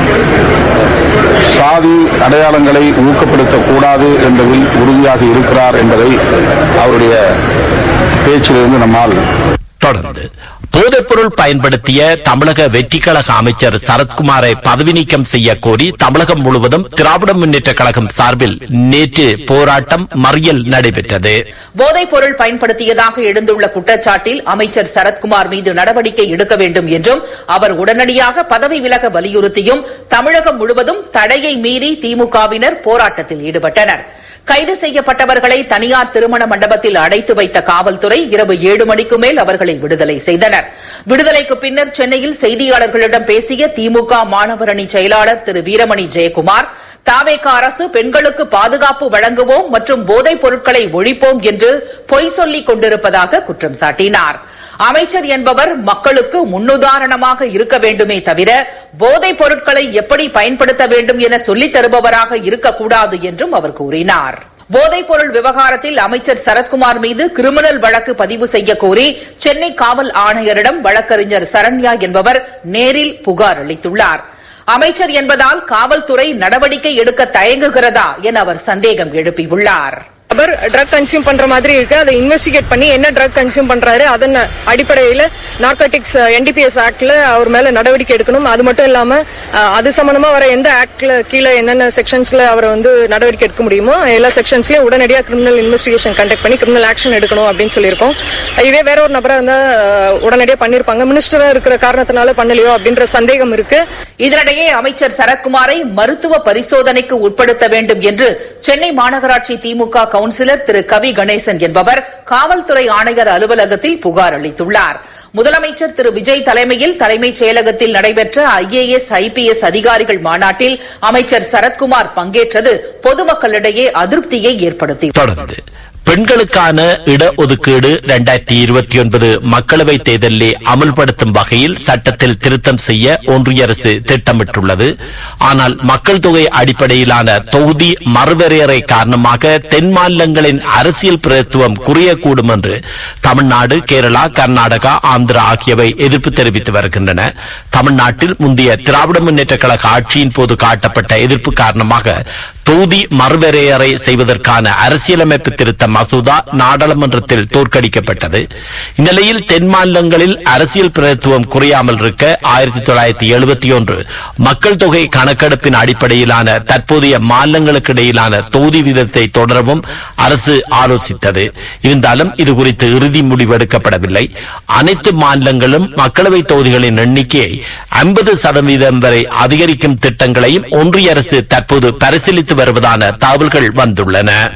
E: சாதி அடையாளங்களை ஊக்கப்படுத்தக்கூடாது என்பதில் உறுதியாக இருக்கிறார் என்பதை அவருடைய பேச்சிலிருந்து நம்மால்
A: தொடர்ந்து போதைப்பொருள் பயன்படுத்திய தமிழக வெற்றிக்கழக அமைச்சர் சரத்குமாரை பதவி நீக்கம் செய்ய கோரி தமிழகம் முழுவதும் திராவிட முன்னேற்ற கழகம் சார்பில் நேற்று போராட்டம் மறியல் நடைபெற்றது
D: போதைப் பொருள் பயன்படுத்தியதாக எழுந்துள்ள குற்றச்சாட்டில் அமைச்சர் சரத்குமார் மீது நடவடிக்கை எடுக்க வேண்டும் என்றும் அவர் உடனடியாக பதவி விலக வலியுறுத்தியும் தமிழகம் முழுவதும் தடையை மீறி திமுகவினர் போராட்டத்தில் ஈடுபட்டனர் கைது செய்யப்பட்டவர்களை தனியார் திருமண மண்டபத்தில் அடைத்து வைத்த காவல்துறை இரவு ஏழு மணிக்கு மேல் அவர்களை விடுதலை செய்தனர் விடுதலைக்கு பின்னர் சென்னையில் செய்தியாளர்களிடம் பேசிய திமுக மாணவரணி செயலாளர் திரு வீரமணி ஜெயக்குமார் தாவேக அரசு பெண்களுக்கு பாதுகாப்பு வழங்குவோம் மற்றும் போதைப் பொருட்களை ஒழிப்போம் என்று பொய் சொல்லிக் கொண்டிருப்பதாக குற்றம் சாட்டினார் அமைச்சர் என்பவர் மக்களுக்கு முன்னுதாரணமாக இருக்க வேண்டுமே தவிர போதைப் பொருட்களை எப்படி பயன்படுத்த வேண்டும் என சொல்லித் தருபவராக இருக்கக்கூடாது என்றும் அவர் கூறினார் போதைப் பொருள் விவகாரத்தில் அமைச்சர் சரத்குமார் மீது கிரிமினல் வழக்கு பதிவு செய்ய கோரி சென்னை காவல் ஆணையரிடம் வழக்கறிஞர் சரண்யா என்பவர் நேரில் புகார் அளித்துள்ளார் அமைச்சர் என்பதால் காவல்துறை நடவடிக்கை எடுக்க தயங்குகிறதா என அவர் சந்தேகம் எழுப்பியுள்ளார்
G: அவர் ட்ரக் கன்சியூம் பண்ற மாதிரி இருக்கு அதை இன்வெஸ்டிகேட் பண்ணி என்ன ட்ரக் கன்சியூம் பண்றாரு அதன் அடிப்படையில் நார்கட்டிக்ஸ் என்டிபிஎஸ் ஆக்ட்ல அவர் மேல நடவடிக்கை எடுக்கணும் அது மட்டும் இல்லாம அஹ், அது சம்பந்தமா வர எந்த ஆக்ட்ல கீழே என்னென்ன செக்ஷன்ஸ்ல அவரை வந்து நடவடிக்கை எடுக்க முடியுமோ எல்லா செக்ஷன்ஸ்லயும் உடனடியாக கிரிமினல் இன்வெஸ்டிகேஷன் கண்டக்ட் பண்ணி கிரிமினல் ஆக்ஷன் எடுக்கணும் அப்படின்னு சொல்லியிருக்கோம் இதே வேற ஒரு நபரா இருந்தா அஹ், உடனடியாக பண்ணிருப்பாங்க மினிஸ்டரா இருக்கிற காரணத்தினால பண்ணலையோ அப்படின்ற சந்தேகம் இருக்கு
D: இதனிடையே அமைச்சர் சரத்குமாரை மருத்துவ பரிசோதனைக்கு உட்படுத்த வேண்டும் என்று சென்னை மாநகராட்சி திமுக கவுன்சிலர் திரு கவி கணேசன் என்பவர் காவல்துறை ஆணையர் அலுவலகத்தில் புகார் அளித்துள்ளார் முதலமைச்சர் திரு விஜய் தலைமையில் தலைமைச் செயலகத்தில் நடைபெற்ற ஐஏஎஸ் ஐபிஎஸ் அதிகாரிகள் மாநாட்டில் அமைச்சர் சரத்குமார் பங்கேற்றது பொதுமக்களிடையே அதிருப்தியை ஏற்படுத்தி
A: தொடர்ந்து பெண்களுக்கான இடஒதுக்கீடு இரண்டாயிரத்தி இருபத்தி ஒன்பது மக்களவை தேர்தலிலே அமல்படுத்தும் வகையில் சட்டத்தில் திருத்தம் செய்ய ஒன்றிய அரசு திட்டமிட்டுள்ளது ஆனால் மக்கள் தொகை அடிப்படையிலான தொகுதி மறுவரையறை காரணமாக தென் மாநிலங்களின் அரசியல் பிரதித்துவம் குறையக்கூடும் என்று தமிழ்நாடு கேரளா கர்நாடகா ஆந்திரா ஆகியவை எதிர்ப்பு தெரிவித்து வருகின்றன தமிழ்நாட்டில் முந்தைய திராவிட முன்னேற்ற கழக ஆட்சியின் போது காட்டப்பட்ட எதிர்ப்பு காரணமாக தொகுதி மறுவரையறை செய்வதற்கான அரசியலமைப்பு திருத்த மசோதா நாடாளுமன்றத்தில் தோற்கடிக்கப்பட்டது இந்நிலையில் தென் மாநிலங்களில் அரசியல் பிரதித்துவம் குறையாமல் இருக்க ஆயிரத்தி தொள்ளாயிரத்தி எழுபத்தி ஒன்று மக்கள் தொகை கணக்கெடுப்பின் அடிப்படையிலான தற்போதைய மாநிலங்களுக்கு இடையிலான தொகுதி வீதத்தை தொடரவும் அரசு ஆலோசித்தது இருந்தாலும் இது குறித்து இறுதி முடிவெடுக்கப்படவில்லை அனைத்து மாநிலங்களும் மக்களவை தொகுதிகளின் எண்ணிக்கையை ஐம்பது சதவீதம் வரை அதிகரிக்கும் திட்டங்களையும் ஒன்றிய அரசு தற்போது பரிசீலித்து வருவதான தகவல்கள் வந்துள்ளன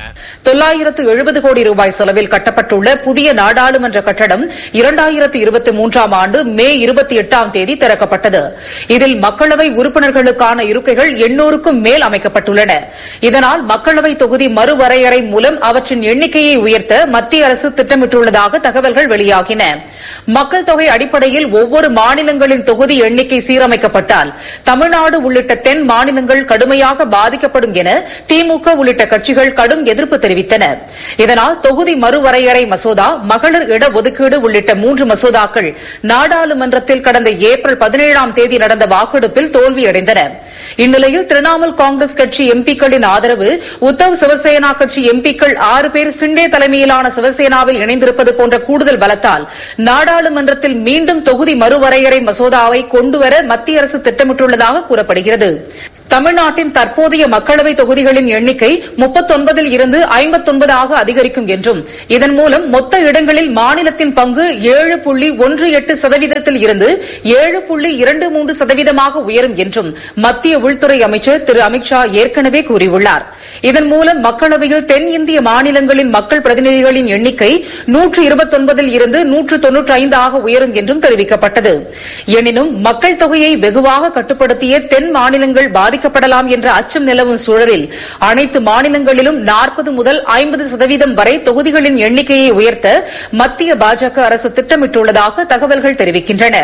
D: தொள்ளாயிரத்து எழுபது கோடி ரூபாய் செலவில் கட்டப்பட்டுள்ள புதிய நாடாளுமன்ற கட்டடம் இரண்டாயிரத்து இருபத்தி மூன்றாம் ஆண்டு மே இருபத்தி எட்டாம் தேதி திறக்கப்பட்டது இதில் மக்களவை உறுப்பினர்களுக்கான இருக்கைகள் எண்ணூறுக்கும் மேல் அமைக்கப்பட்டுள்ளன இதனால் மக்களவை தொகுதி மறுவரையறை மூலம் அவற்றின் எண்ணிக்கையை உயர்த்த மத்திய அரசு திட்டமிட்டுள்ளதாக தகவல்கள் வெளியாகின மக்கள் தொகை அடிப்படையில் ஒவ்வொரு மாநிலங்களின் தொகுதி எண்ணிக்கை சீரமைக்கப்பட்டால் தமிழ்நாடு உள்ளிட்ட தென் மாநிலங்கள் கடுமையாக பாதிக்கப்படும் என திமுக உள்ளிட்ட கட்சிகள் கடும் எதிர்ப்பு தெரிவித்தன இதனால் தொகுதி மறுவரையறை மசோதா மகளிர் இடஒதுக்கீடு உள்ளிட்ட மூன்று மசோதாக்கள் நாடாளுமன்றத்தில் கடந்த ஏப்ரல் பதினேழாம் தேதி நடந்த வாக்கெடுப்பில் தோல்வியடைந்தன இந்நிலையில் திரிணாமுல் காங்கிரஸ் கட்சி எம்பிக்களின் ஆதரவு உத்தவ் சிவசேனா கட்சி எம்பிக்கள் ஆறு பேர் சிண்டே தலைமையிலான சிவசேனாவில் இணைந்திருப்பது போன்ற கூடுதல் பலத்தால் நாடாளுமன்றத்தில் மீண்டும் தொகுதி மறுவரையறை மசோதாவை கொண்டுவர மத்திய அரசு திட்டமிட்டுள்ளதாக கூறப்படுகிறது தமிழ்நாட்டின் தற்போதைய மக்களவை தொகுதிகளின் எண்ணிக்கை முப்பத்தொன்பதில் இருந்து ஐம்பத்தொன்பதாக அதிகரிக்கும் என்றும் இதன் மூலம் மொத்த இடங்களில் மாநிலத்தின் பங்கு ஏழு புள்ளி ஒன்று எட்டு சதவீதத்தில் இருந்து ஏழு புள்ளி இரண்டு மூன்று சதவீதமாக உயரும் என்றும் மத்திய உள்துறை அமைச்சர் திரு அமித்ஷா ஏற்கனவே கூறியுள்ளார் இதன் மூலம் மக்களவையில் தென் இந்திய மாநிலங்களின் மக்கள் பிரதிநிதிகளின் எண்ணிக்கை நூற்று இருபத்தொன்பதில் இருந்து நூற்று தொன்னூற்றி ஐந்து ஆக உயரும் என்றும் தெரிவிக்கப்பட்டது எனினும் மக்கள் தொகையை வெகுவாக கட்டுப்படுத்திய தென் மாநிலங்கள் பாதிக்கப்படலாம் என்ற அச்சம் நிலவும் சூழலில் அனைத்து மாநிலங்களிலும் நாற்பது முதல் ஐம்பது சதவீதம் வரை தொகுதிகளின் எண்ணிக்கையை உயர்த்த மத்திய பாஜக அரசு திட்டமிட்டுள்ளதாக தகவல்கள் தெரிவிக்கின்றன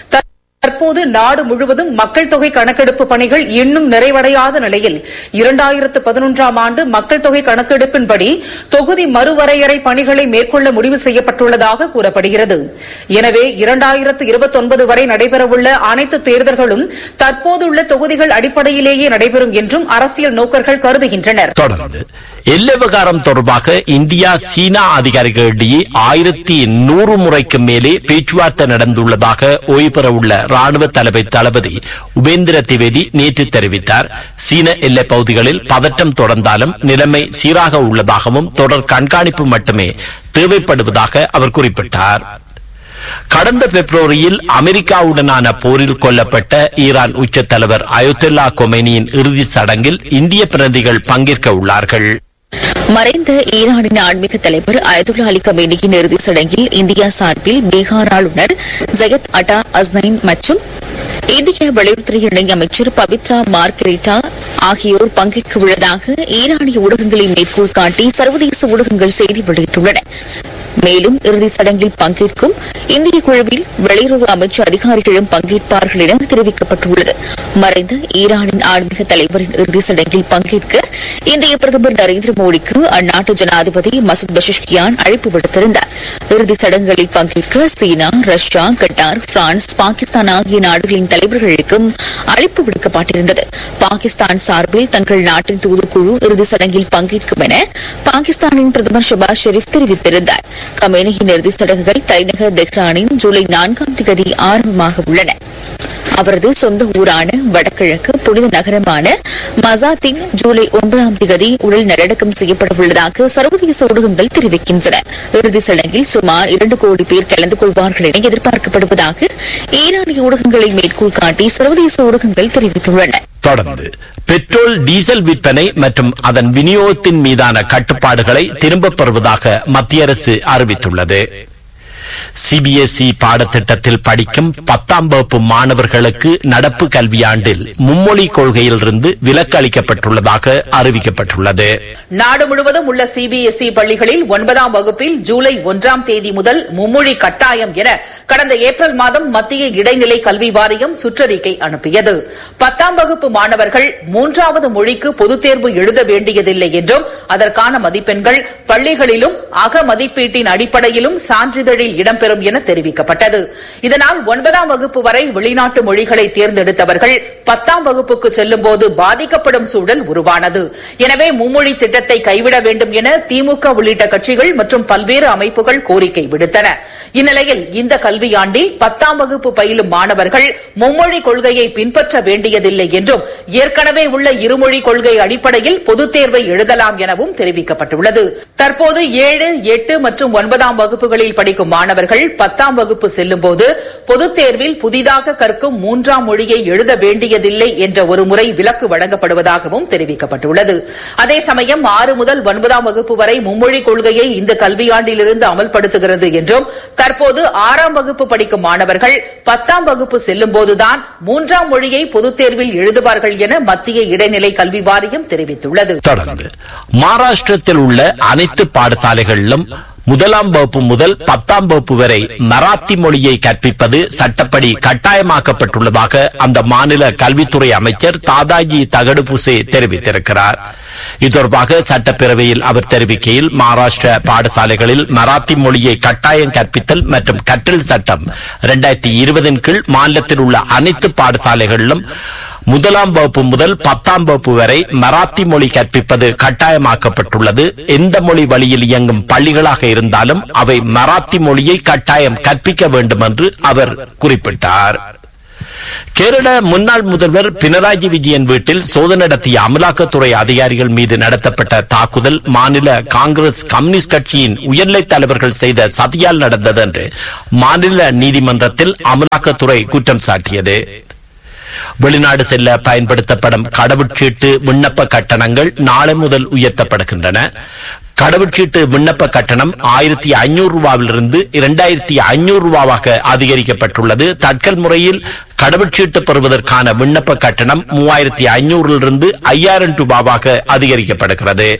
D: தற்போது நாடு முழுவதும் மக்கள் தொகை கணக்கெடுப்பு பணிகள் இன்னும் நிறைவடையாத நிலையில் இரண்டாயிரத்து பதினொன்றாம் ஆண்டு மக்கள் தொகை கணக்கெடுப்பின்படி தொகுதி மறுவரையறை பணிகளை மேற்கொள்ள முடிவு செய்யப்பட்டுள்ளதாக கூறப்படுகிறது எனவே இரண்டாயிரத்து இருபத்தொன்பது வரை நடைபெறவுள்ள அனைத்து தேர்தல்களும் தற்போதுள்ள தொகுதிகள் அடிப்படையிலேயே நடைபெறும் என்றும் அரசியல் நோக்கர்கள் கருதுகின்றனர்
A: தொடர்ந்து எல்லை விவகாரம் தொடர்பாக இந்தியா சீனா அதிகாரிகளிடையே ஆயிரத்தி நூறு முறைக்கு மேலே பேச்சுவார்த்தை நடந்துள்ளதாக ஓய்வு பெறவுள்ள ராணுவ தலைமை தளபதி உபேந்திர திவேதி நேற்று தெரிவித்தார் சீன எல்லைப் பகுதிகளில் பதட்டம் தொடர்ந்தாலும் நிலைமை சீராக உள்ளதாகவும் தொடர் கண்காணிப்பு மட்டுமே தேவைப்படுவதாக அவர் குறிப்பிட்டார் கடந்த பிப்ரவரியில் அமெரிக்காவுடனான போரில் கொல்லப்பட்ட ஈரான் உச்ச தலைவர் அயோத்தல்லா கொமேனியின் இறுதி சடங்கில் இந்திய பிரதிகள் பங்கேற்க உள்ளார்கள்
B: மறைந்த ஈரானின் ஆன்மீக தலைவர் அயதுல்லா அலி கமேனியின் இறுதிச் சடங்கில் இந்தியா சார்பில் பீகார் ஆளுநர் ஜயத் அட்டா அஸ்னைன் மற்றும் இந்திய வெளியுறவுத்துறை இணையமைச்சர் பவித்ரா மார்கரிட்டா ஆகியோர் பங்கேற்க உள்ளதாக ஈரானிய ஊடகங்களை மேற்கோள் காட்டி சர்வதேச ஊடகங்கள் செய்தி வெளியிட்டுள்ளன மேலும் இறுதிச் சடங்கில் பங்கேற்கும் இந்திய குழுவில் வெளியுறவு அமைச்சு அதிகாரிகளும் பங்கேற்பார்கள் என தெரிவிக்கப்பட்டுள்ளது மறைந்த ஈரானின் ஆன்மீக தலைவரின் இறுதிச் சடங்கில் பங்கேற்க இந்திய பிரதமர் நரேந்திர மோடிக்கு அந்நாட்டு ஜனாதிபதி மசூத் பஷிஷ்கியான் அழைப்பு விடுத்திருந்தார் இறுதிச் சடங்குகளில் பங்கேற்க China Russia Qatar France Pakistan ஆகிய நாடுகளின் தலைவர்களுக்கும் அழைப்பு விடுக்கப்பட்டிருந்தது பாகிஸ்தான் சார்பில் தங்கள் நாட்டின் தூதுக்குழு இறுதிச் சடங்கில் பங்கேற்கும் என பாகிஸ்தானின் பிரதமர் ஷபாஸ் ஷெரீப் தெரிவித்திருந்தார் கமேனியின் இறுதிச் சடங்குகள் தலைநகர் தெஹ்ரானின் ஜூலை நான்காம் தேதி ஆரம்பமாக உள்ளன அவரது சொந்த ஊரான வடகிழக்கு புனித நகரமான மசாத்தின் ஜூலை ஒன்பதாம் தேதி உடல் நல்லடக்கம் செய்யப்பட உள்ளதாக சர்வதேச ஊடகங்கள் தெரிவிக்கின்றன இறுதிச் சடங்கில் சுமார் இரண்டு கோடி பேர் கலந்து கொள்வார்கள் என எதிர்பார்க்கப்படுவதாக ஈரானிய ஊடகங்களை மேற்கோள் காட்டி சர்வதேச ஊடகங்கள் தெரிவித்துள்ளன
A: தொடர்ந்து பெட்ரோல் டீசல் விற்பனை மற்றும் அதன் விநியோகத்தின் மீதான கட்டுப்பாடுகளை திரும்பப் பெறுவதாக மத்திய அரசு அறிவித்துள்ளது சிபிஎஸ்இ பாடத்திட்டத்தில் படிக்கும் பத்தாம் வகுப்பு மாணவர்களுக்கு நடப்பு கல்வியாண்டில் மும்மொழி கொள்கையிலிருந்து விலக்கு அளிக்கப்பட்டுள்ளதாக அறிவிக்கப்பட்டுள்ளது
D: நாடு முழுவதும் உள்ள சிபிஎஸ்இ பள்ளிகளில் ஒன்பதாம் வகுப்பில் ஜூலை ஒன்றாம் தேதி முதல் மும்மொழி கட்டாயம் என கடந்த ஏப்ரல் மாதம் மத்திய இடைநிலை கல்வி வாரியம் சுற்றறிக்கை அனுப்பியது பத்தாம் வகுப்பு மாணவர்கள் மூன்றாவது மொழிக்கு பொதுத் தேர்வு எழுத வேண்டியதில்லை என்றும் அதற்கான மதிப்பெண்கள் பள்ளிகளிலும் அக மதிப்பீட்டின் அடிப்படையிலும் சான்றிதழில் இடம்பெறும் என தெரிவிக்கப்பட்டது இதனால் ஒன்பதாம் வகுப்பு வரை வெளிநாட்டு மொழிகளை தேர்ந்தெடுத்தவர்கள் பத்தாம் வகுப்புக்கு செல்லும்போது பாதிக்கப்படும் சூழல் உருவானது எனவே மும்மொழி திட்டத்தை கைவிட வேண்டும் என திமுக உள்ளிட்ட கட்சிகள் மற்றும் பல்வேறு அமைப்புகள் கோரிக்கை விடுத்தன இந்நிலையில் இந்த கல்வியாண்டில் பத்தாம் வகுப்பு பயிலும் மாணவர்கள் மும்மொழி கொள்கையை பின்பற்ற வேண்டியதில்லை என்றும் ஏற்கனவே உள்ள இருமொழி கொள்கை அடிப்படையில் பொதுத் தேர்வை எழுதலாம் எனவும் தெரிவிக்கப்பட்டுள்ளது தற்போது ஏழு எட்டு மற்றும் ஒன்பதாம் வகுப்புகளில் படிக்கும் மாணவர்கள் மாணவர்கள் பத்தாம் வகுப்பு செல்லும்போது பொதுத் தேர்வில் புதிதாக கற்கும் மூன்றாம் மொழியை எழுத வேண்டியதில்லை என்ற ஒரு முறை விலக்கு வழங்கப்படுவதாகவும் தெரிவிக்கப்பட்டுள்ளது அதே சமயம் ஆறு முதல் ஒன்பதாம் வகுப்பு வரை மும்மொழி கொள்கையை இந்த கல்வியாண்டிலிருந்து அமல்படுத்துகிறது என்றும் தற்போது ஆறாம் வகுப்பு படிக்கும் மாணவர்கள் பத்தாம் வகுப்பு செல்லும்போதுதான் மூன்றாம் மொழியை பொதுத் தேர்வில் எழுதுவார்கள் என மத்திய இடைநிலை கல்வி வாரியம் தெரிவித்துள்ளது
A: தொடர்ந்து மகாராஷ்டிரத்தில் உள்ள அனைத்து பாடசாலைகளிலும் முதலாம் வகுப்பு முதல் பத்தாம் வகுப்பு வரை மராத்தி மொழியை கற்பிப்பது சட்டப்படி கட்டாயமாக்கப்பட்டுள்ளதாக அந்த மாநில கல்வித்துறை அமைச்சர் தாதாஜி தகடுபுசே தெரிவித்திருக்கிறார் இது தொடர்பாக சட்டப்பேரவையில் அவர் தெரிவிக்கையில் மகாராஷ்டிர பாடசாலைகளில் மராத்தி மொழியை கட்டாயம் கற்பித்தல் மற்றும் கற்றல் சட்டம் இரண்டாயிரத்தி இருபதின் கீழ் மாநிலத்தில் உள்ள அனைத்து பாடசாலைகளிலும் முதலாம் வகுப்பு முதல் பத்தாம் வகுப்பு வரை மராத்தி மொழி கற்பிப்பது கட்டாயமாக்கப்பட்டுள்ளது எந்த மொழி வழியில் இயங்கும் பள்ளிகளாக இருந்தாலும் அவை மராத்தி மொழியை கட்டாயம் கற்பிக்க வேண்டும் என்று அவர் குறிப்பிட்டார் கேரள முன்னாள் முதல்வர் பினராயி விஜயன் வீட்டில் சோதனை நடத்திய அமலாக்கத்துறை அதிகாரிகள் மீது நடத்தப்பட்ட தாக்குதல் மாநில காங்கிரஸ் கம்யூனிஸ்ட் கட்சியின் உயர்நிலை தலைவர்கள் செய்த சதியால் நடந்தது என்று மாநில நீதிமன்றத்தில் அமலாக்கத்துறை குற்றம் சாட்டியது வெளிநாடு செல்ல பயன்படுத்தப்படும் கடவுச்சீட்டு விண்ணப்ப கட்டணங்கள் நாளை முதல் உயர்த்தப்படுகின்றன கடவுச்சீட்டு விண்ணப்ப கட்டணம் ஆயிரத்தி ஐநூறு ரூபாவிலிருந்து இரண்டாயிரத்தி ஐநூறு ரூபாவாக அதிகரிக்கப்பட்டுள்ளது தட்கல் முறையில் கடவுச்சீட்டு பெறுவதற்கான விண்ணப்ப கட்டணம் மூவாயிரத்தி ஐநூறிலிருந்து ஐயாயிரம் ரூபாவாக அதிகரிக்கப்படுகிறது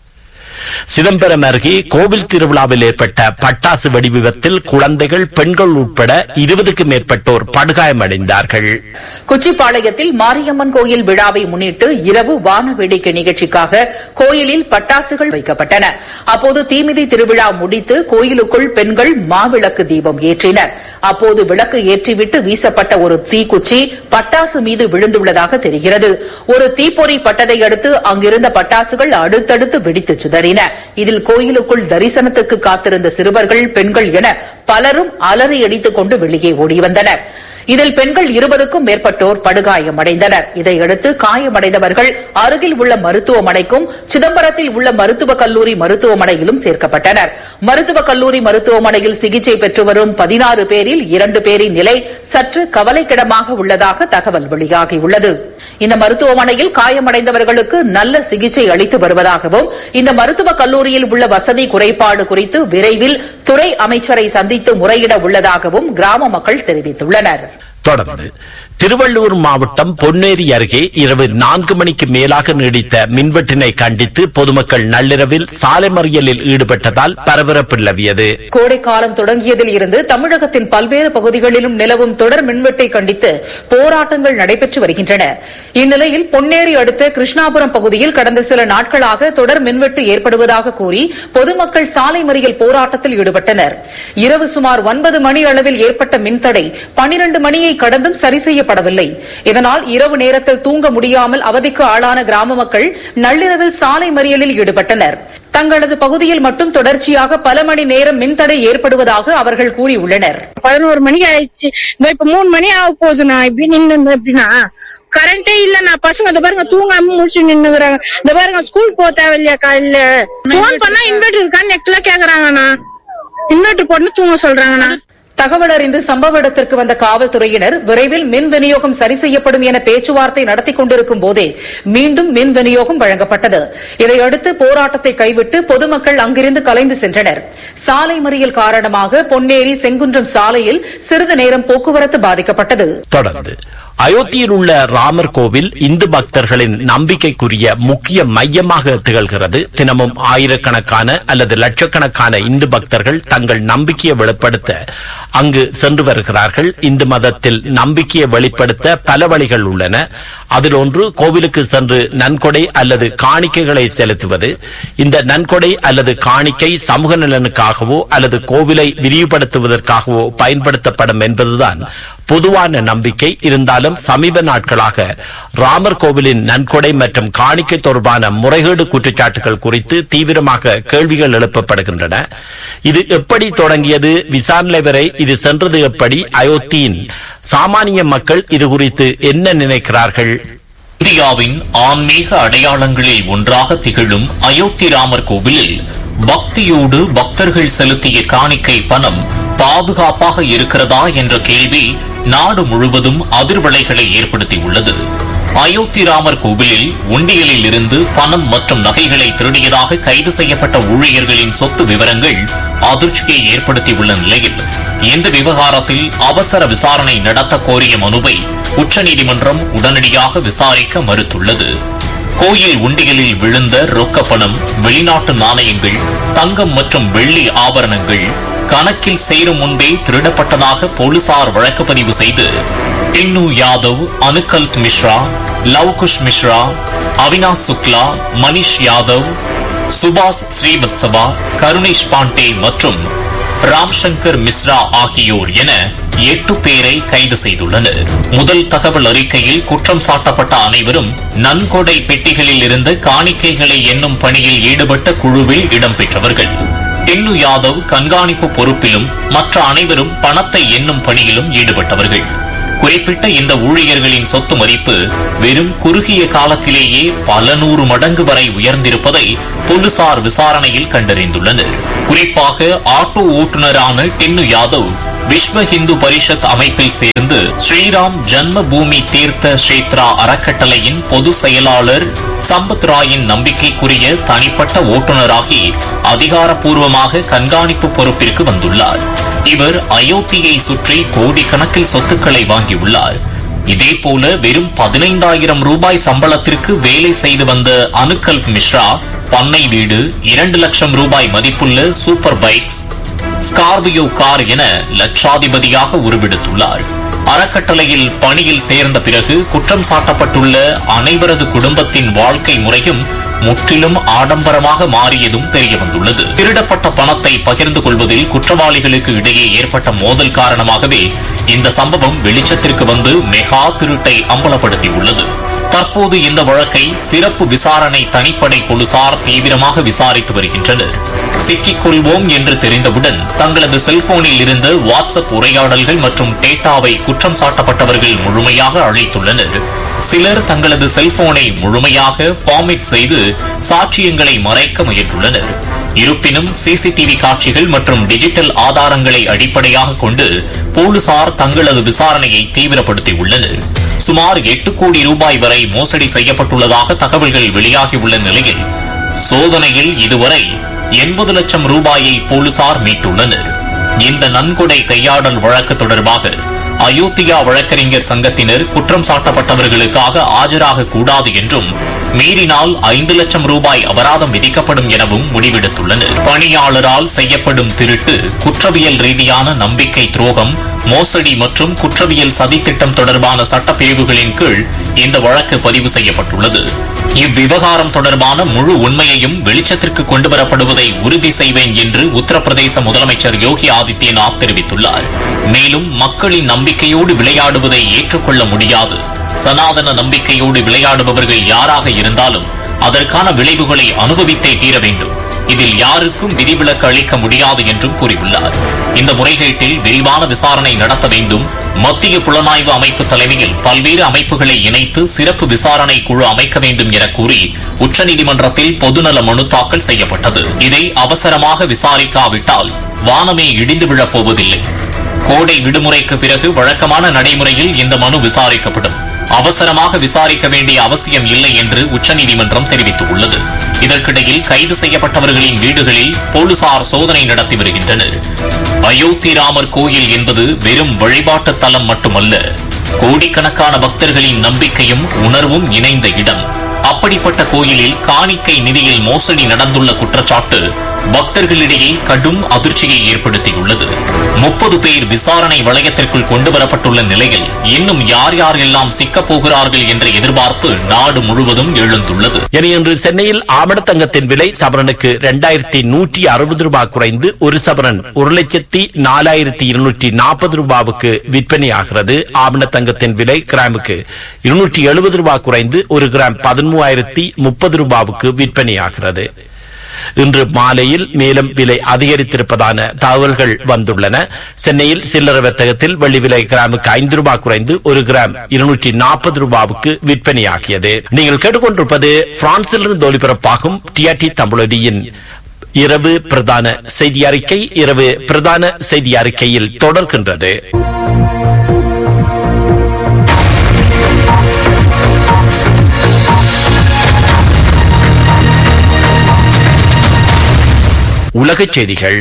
A: சிதம்பரம் அருகே கோவில் திருவிழாவில் ஏற்பட்ட பட்டாசு வெடி விபத்தில் குழந்தைகள் பெண்கள் உட்பட இருபதுக்கும் மேற்பட்டோர் படுகாயமடைந்தார்கள்
D: குச்சிப்பாளையத்தில் மாரியம்மன் கோயில் விழாவை முன்னிட்டு இரவு வான வேடிக்கை நிகழ்ச்சிக்காக கோயிலில் பட்டாசுகள் வைக்கப்பட்டன அப்போது தீமிதி திருவிழா முடித்து கோயிலுக்குள் பெண்கள் மாவிளக்கு தீபம் ஏற்றினர் அப்போது விளக்கு ஏற்றிவிட்டு வீசப்பட்ட ஒரு தீக்குச்சி பட்டாசு மீது விழுந்துள்ளதாக தெரிகிறது ஒரு தீப்பொறி பட்டதை அடுத்து அங்கிருந்த பட்டாசுகள் அடுத்தடுத்து வெடித்து சிதறின இதில் கோயிலுக்குள் தரிசனத்துக்கு காத்திருந்த சிறுவர்கள் பெண்கள் என பலரும் அலறி அடித்துக் கொண்டு வெளியே ஓடி வந்தனர் இதில் பெண்கள் இருபதுக்கும் மேற்பட்டோர் படுகாயமடைந்தனர் இதையடுத்து காயமடைந்தவர்கள் அருகில் உள்ள மருத்துவமனைக்கும் சிதம்பரத்தில் உள்ள மருத்துவக் கல்லூரி மருத்துவமனையிலும் சேர்க்கப்பட்டனர் மருத்துவக் கல்லூரி மருத்துவமனையில் சிகிச்சை பெற்று வரும் பதினாறு பேரில் இரண்டு பேரின் நிலை சற்று கவலைக்கிடமாக உள்ளதாக தகவல் வெளியாகியுள்ளது இந்த மருத்துவமனையில் காயமடைந்தவர்களுக்கு நல்ல சிகிச்சை அளித்து வருவதாகவும் இந்த மருத்துவக் கல்லூரியில் உள்ள வசதி குறைபாடு குறித்து விரைவில் துறை அமைச்சரை சந்தித்து முறையிட உள்ளதாகவும் கிராம மக்கள் தெரிவித்துள்ளனர்
A: தொடர்ந்து திருவள்ளூர் மாவட்டம் பொன்னேரி அருகே இரவு நான்கு மணிக்கு மேலாக நீடித்த மின்வெட்டினை கண்டித்து பொதுமக்கள் நள்ளிரவில் சாலை மறியலில் ஈடுபட்டதால் பரபரப்பு நிலவியது
H: கோடை காலம் தொடங்கியதில் இருந்து தமிழகத்தின் பல்வேறு பகுதிகளிலும் நிலவும் தொடர் மின்வெட்டை கண்டித்து போராட்டங்கள் நடைபெற்று வருகின்றன இந்நிலையில் பொன்னேரி அடுத்த கிருஷ்ணாபுரம் பகுதியில் கடந்த சில நாட்களாக தொடர் மின்வெட்டு ஏற்படுவதாக கூறி பொதுமக்கள் சாலை மறியல் போராட்டத்தில் ஈடுபட்டனர் இரவு சுமார் ஒன்பது மணி அளவில் ஏற்பட்ட மின்தடை பனிரண்டு மணியை கடந்தும் சரி செய்யப்படவில்லை இதனால் இரவு நேரத்தில் தூங்க முடியாமல் அவதிக்கு ஆளான கிராம மக்கள் நள்ளிரவில் சாலை மறியலில் ஈடுபட்டனர் தங்களது பகுதியில் மட்டும் தொடர்ச்சியாக பல மணி நேரம் மின்தடை ஏற்படுவதாக அவர்கள் கூறியுள்ளனர்
I: பதினோரு மணிக்கு ஆயிடுச்சு இந்த இப்ப மூணு மணி ஆக போகுதுண்ணா இப்படி நின்னு எப்படின்னா கரண்டே இல்லண்ணா பசங்க இந்த பாருங்க தூங்காம முடிச்சு நின்னுக்குறாங்க இந்த பாருங்க ஸ்கூல் போக தேவையில்லையா காலையில போன் பண்ணா இன்வெர்டர் இருக்கான்னு நெட்ல கேக்குறாங்கண்ணா இன்வெர்டர் போட்டு தூங்க சொல்றாங்கண்ணா
H: தகவல் அறிந்து சம்பவ இடத்திற்கு வந்த காவல்துறையினர் விரைவில் மின் விநியோகம் சரி செய்யப்படும் என பேச்சுவார்த்தை நடத்திக் கொண்டிருக்கும் போதே மீண்டும் மின் விநியோகம் வழங்கப்பட்டது இதையடுத்து போராட்டத்தை கைவிட்டு பொதுமக்கள் அங்கிருந்து கலைந்து சென்றனர் சாலை மறியல் காரணமாக பொன்னேரி செங்குன்றம் சாலையில் சிறிது நேரம் போக்குவரத்து பாதிக்கப்பட்டது
A: தொடர்ந்து அயோத்தியில் உள்ள ராமர் கோவில் இந்து பக்தர்களின் நம்பிக்கைக்குரிய முக்கிய மையமாக திகழ்கிறது தினமும் ஆயிரக்கணக்கான அல்லது லட்சக்கணக்கான இந்து பக்தர்கள் தங்கள் நம்பிக்கையை வெளிப்படுத்த அங்கு சென்று வருகிறார்கள் இந்து மதத்தில் நம்பிக்கையை வெளிப்படுத்த பல வழிகள் உள்ளன அதில் ஒன்று கோவிலுக்கு சென்று நன்கொடை அல்லது காணிக்கைகளை செலுத்துவது இந்த நன்கொடை அல்லது காணிக்கை சமூக நலனுக்காகவோ அல்லது கோவிலை விரிவுபடுத்துவதற்காகவோ பயன்படுத்தப்படும் என்பதுதான் பொதுவான நம்பிக்கை இருந்தாலும் சமீப நாட்களாக ராமர் கோவிலின் நன்கொடை மற்றும் காணிக்கை தொடர்பான முறைகேடு குற்றச்சாட்டுகள் குறித்து தீவிரமாக கேள்விகள் எழுப்பப்படுகின்றன இது எப்படி தொடங்கியது விசாரணை வரை இது சென்றது எப்படி அயோத்தியின் சாமானிய மக்கள் இது குறித்து என்ன நினைக்கிறார்கள்
J: இந்தியாவின் ஆன்மீக அடையாளங்களில் ஒன்றாக திகழும் அயோத்தி ராமர் கோவிலில் பக்தியோடு பக்தர்கள் செலுத்திய காணிக்கை பணம் பாதுகாப்பாக இருக்கிறதா என்ற கேள்வி நாடு முழுவதும் அதிர்வலைகளை ஏற்படுத்தியுள்ளது அயோத்தி ராமர் கோவிலில் உண்டியலில் இருந்து பணம் மற்றும் நகைகளை திருடியதாக கைது செய்யப்பட்ட ஊழியர்களின் சொத்து விவரங்கள் அதிர்ச்சியை ஏற்படுத்தியுள்ள நிலையில் இந்த விவகாரத்தில் அவசர விசாரணை நடத்த கோரிய மனுவை உச்சநீதிமன்றம் உடனடியாக விசாரிக்க மறுத்துள்ளது கோயில் உண்டியலில் விழுந்த ரொக்க பணம் வெளிநாட்டு நாணயங்கள் தங்கம் மற்றும் வெள்ளி ஆபரணங்கள் கணக்கில் சேரும் முன்பே திருடப்பட்டதாக போலீசார் வழக்கு பதிவு செய்து டின்னு யாதவ் அனுகல்ப் மிஸ்ரா லவ்குஷ் மிஸ்ரா அவினாஷ் சுக்லா மனிஷ் யாதவ் சுபாஷ் ஸ்ரீவத்சவா கருணேஷ் பாண்டே மற்றும் ராம்சங்கர் மிஸ்ரா ஆகியோர் என எட்டு பேரை கைது செய்துள்ளனர் முதல் தகவல் அறிக்கையில் குற்றம் சாட்டப்பட்ட அனைவரும் நன்கொடை பெட்டிகளில் இருந்து காணிக்கைகளை எண்ணும் பணியில் ஈடுபட்ட குழுவில் இடம்பெற்றவர்கள் டின்னு யாதவ் கண்காணிப்பு பொறுப்பிலும் மற்ற அனைவரும் பணத்தை எண்ணும் பணியிலும் ஈடுபட்டவர்கள் குறிப்பிட்ட இந்த ஊழியர்களின் சொத்து மதிப்பு வெறும் குறுகிய காலத்திலேயே பல நூறு மடங்கு வரை உயர்ந்திருப்பதை போலீசார் விசாரணையில் கண்டறிந்துள்ளனர் குறிப்பாக ஆட்டோ ஓட்டுநரான டின்னு யாதவ் விஸ்வ இந்து பரிஷத் அமைப்பில் சேர்ந்து ஸ்ரீராம் ஜன்ம பூமி தீர்த்த கஷேத்ரா அறக்கட்டளையின் பொது செயலாளர் சம்பத் ராயின் நம்பிக்கைக்குரிய தனிப்பட்ட ஓட்டுநராகி அதிகாரப்பூர்வமாக கண்காணிப்பு பொறுப்பிற்கு வந்துள்ளார் இவர் அயோத்தியை சுற்றி கோடிக்கணக்கில் சொத்துக்களை வாங்கியுள்ளார் இதேபோல வெறும் பதினைந்தாயிரம் ரூபாய் சம்பளத்திற்கு வேலை செய்து வந்த அனுகல்ப் மிஸ்ரா பண்ணை வீடு இரண்டு லட்சம் ரூபாய் மதிப்புள்ள சூப்பர் பைக்ஸ் ஸ்கார்பியோ கார் என லட்சாதிபதியாக உருவெடுத்துள்ளார் அறக்கட்டளையில் பணியில் சேர்ந்த பிறகு குற்றம் சாட்டப்பட்டுள்ள அனைவரது குடும்பத்தின் வாழ்க்கை முறையும் முற்றிலும் ஆடம்பரமாக மாறியதும் தெரியவந்துள்ளது திருடப்பட்ட பணத்தை பகிர்ந்து கொள்வதில் குற்றவாளிகளுக்கு இடையே ஏற்பட்ட மோதல் காரணமாகவே இந்த சம்பவம் வெளிச்சத்திற்கு வந்து மெகா திருட்டை அம்பலப்படுத்தியுள்ளது தற்போது இந்த வழக்கை சிறப்பு விசாரணை தனிப்படை போலீசார் தீவிரமாக விசாரித்து வருகின்றனர் சிக்கிக் கொள்வோம் என்று தெரிந்தவுடன் தங்களது செல்போனில் இருந்த வாட்ஸ்அப் உரையாடல்கள் மற்றும் டேட்டாவை குற்றம் சாட்டப்பட்டவர்கள் முழுமையாக அழித்துள்ளனர் சிலர் தங்களது செல்போனை முழுமையாக ஃபார்மேட் செய்து சாட்சியங்களை மறைக்க முயன்றுள்ளனர் இருப்பினும் சிசிடிவி காட்சிகள் மற்றும் டிஜிட்டல் ஆதாரங்களை அடிப்படையாக கொண்டு போலீசார் தங்களது விசாரணையை தீவிரப்படுத்தியுள்ளனர் சுமார் எட்டு கோடி ரூபாய் வரை மோசடி செய்யப்பட்டுள்ளதாக தகவல்கள் வெளியாகியுள்ள நிலையில் சோதனையில் இதுவரை எண்பது லட்சம் ரூபாயை போலீசார் மீட்டுள்ளனர் இந்த நன்கொடை கையாடல் வழக்கு தொடர்பாக அயோத்தியா வழக்கறிஞர் சங்கத்தினர் குற்றம் சாட்டப்பட்டவர்களுக்காக ஆஜராக கூடாது என்றும் மீறினால் ஐந்து லட்சம் ரூபாய் அபராதம் விதிக்கப்படும் எனவும் முடிவெடுத்துள்ளனர் பணியாளரால் செய்யப்படும் திருட்டு குற்றவியல் ரீதியான நம்பிக்கை துரோகம் மோசடி மற்றும் குற்றவியல் சதித்திட்டம் தொடர்பான சட்டப்பிரிவுகளின் கீழ் இந்த வழக்கு பதிவு செய்யப்பட்டுள்ளது இவ்விவகாரம் தொடர்பான முழு உண்மையையும் வெளிச்சத்திற்கு கொண்டுவரப்படுவதை உறுதி செய்வேன் என்று உத்தரப்பிரதேச முதலமைச்சர் யோகி ஆதித்யநாத் தெரிவித்துள்ளார் மேலும் மக்களின் நம்பிக்கையோடு விளையாடுவதை ஏற்றுக்கொள்ள முடியாது சனாதன நம்பிக்கையோடு விளையாடுபவர்கள் யாராக இருந்தாலும் அதற்கான விளைவுகளை அனுபவித்தே தீர வேண்டும் இதில் யாருக்கும் விதிவிலக்கு அளிக்க முடியாது என்றும் கூறியுள்ளார் இந்த முறைகேட்டில் விரிவான விசாரணை நடத்த வேண்டும் மத்திய புலனாய்வு அமைப்பு தலைமையில் பல்வேறு அமைப்புகளை இணைத்து சிறப்பு விசாரணை குழு அமைக்க வேண்டும் என கூறி உச்சநீதிமன்றத்தில் பொதுநல மனு தாக்கல் செய்யப்பட்டது இதை அவசரமாக விசாரிக்காவிட்டால் வானமே இடிந்து விழப் போவதில்லை கோடை விடுமுறைக்கு பிறகு வழக்கமான நடைமுறையில் இந்த மனு விசாரிக்கப்படும் அவசரமாக விசாரிக்க வேண்டிய அவசியம் இல்லை என்று உச்சநீதிமன்றம் தெரிவித்துள்ளது இதற்கிடையில் கைது செய்யப்பட்டவர்களின் வீடுகளில் போலீசார் சோதனை நடத்தி வருகின்றனர் அயோத்தி ராமர் கோயில் என்பது வெறும் வழிபாட்டு தலம் மட்டுமல்ல கோடிக்கணக்கான பக்தர்களின் நம்பிக்கையும் உணர்வும் இணைந்த இடம் அப்படிப்பட்ட கோயிலில் காணிக்கை நிதியில் மோசடி நடந்துள்ள குற்றச்சாட்டு பக்தர்களிடையே கடும் அதிர்ச்சியை ஏற்படுத்தியுள்ளது முப்பது பேர் விசாரணை வளையத்திற்குள் கொண்டுவரப்பட்டுள்ள நிலையில் இன்னும் யார் யார் எல்லாம் சிக்கப் போகிறார்கள் என்ற எதிர்பார்ப்பு நாடு முழுவதும் எழுந்துள்ளது
A: என இன்று சென்னையில் ஆமணத்தங்கத்தின் விலை சவரனுக்கு இரண்டாயிரத்தி நூற்றி அறுபது ரூபாய் குறைந்து ஒரு சவரன் ஒரு லட்சத்தி நாலாயிரத்தி இருநூற்றி நாற்பது ரூபாவுக்கு விற்பனையாகிறது ஆமணத்தங்கத்தின் விலை கிராமுக்கு இருநூற்றி எழுபது ரூபாய் குறைந்து ஒரு கிராம் பதிமூவாயிரத்தி முப்பது ரூபாவுக்கு விற்பனையாகிறது இன்று மாலையில் மேலும் விலை அதிகரித்திருப்பதான தகவல்கள் வந்துள்ளன சென்னையில் சில்லறை வர்த்தகத்தில் வெள்ளி விலை கிராமுக்கு ஐந்து ரூபாய் குறைந்து ஒரு கிராம் இருநூற்றி நாற்பது ரூபாவுக்கு விற்பனையாகியது நீங்கள் கேட்டுக்கொண்டிருப்பது பிரான்சிலிருந்து ஒலிபரப்பாகும் டிஆர்டி தமிழொலியின் இரவு பிரதான செய்தி அறிக்கை இரவு பிரதான செய்தி அறிக்கையில் தொடர்கின்றது உலகச் செய்திகள்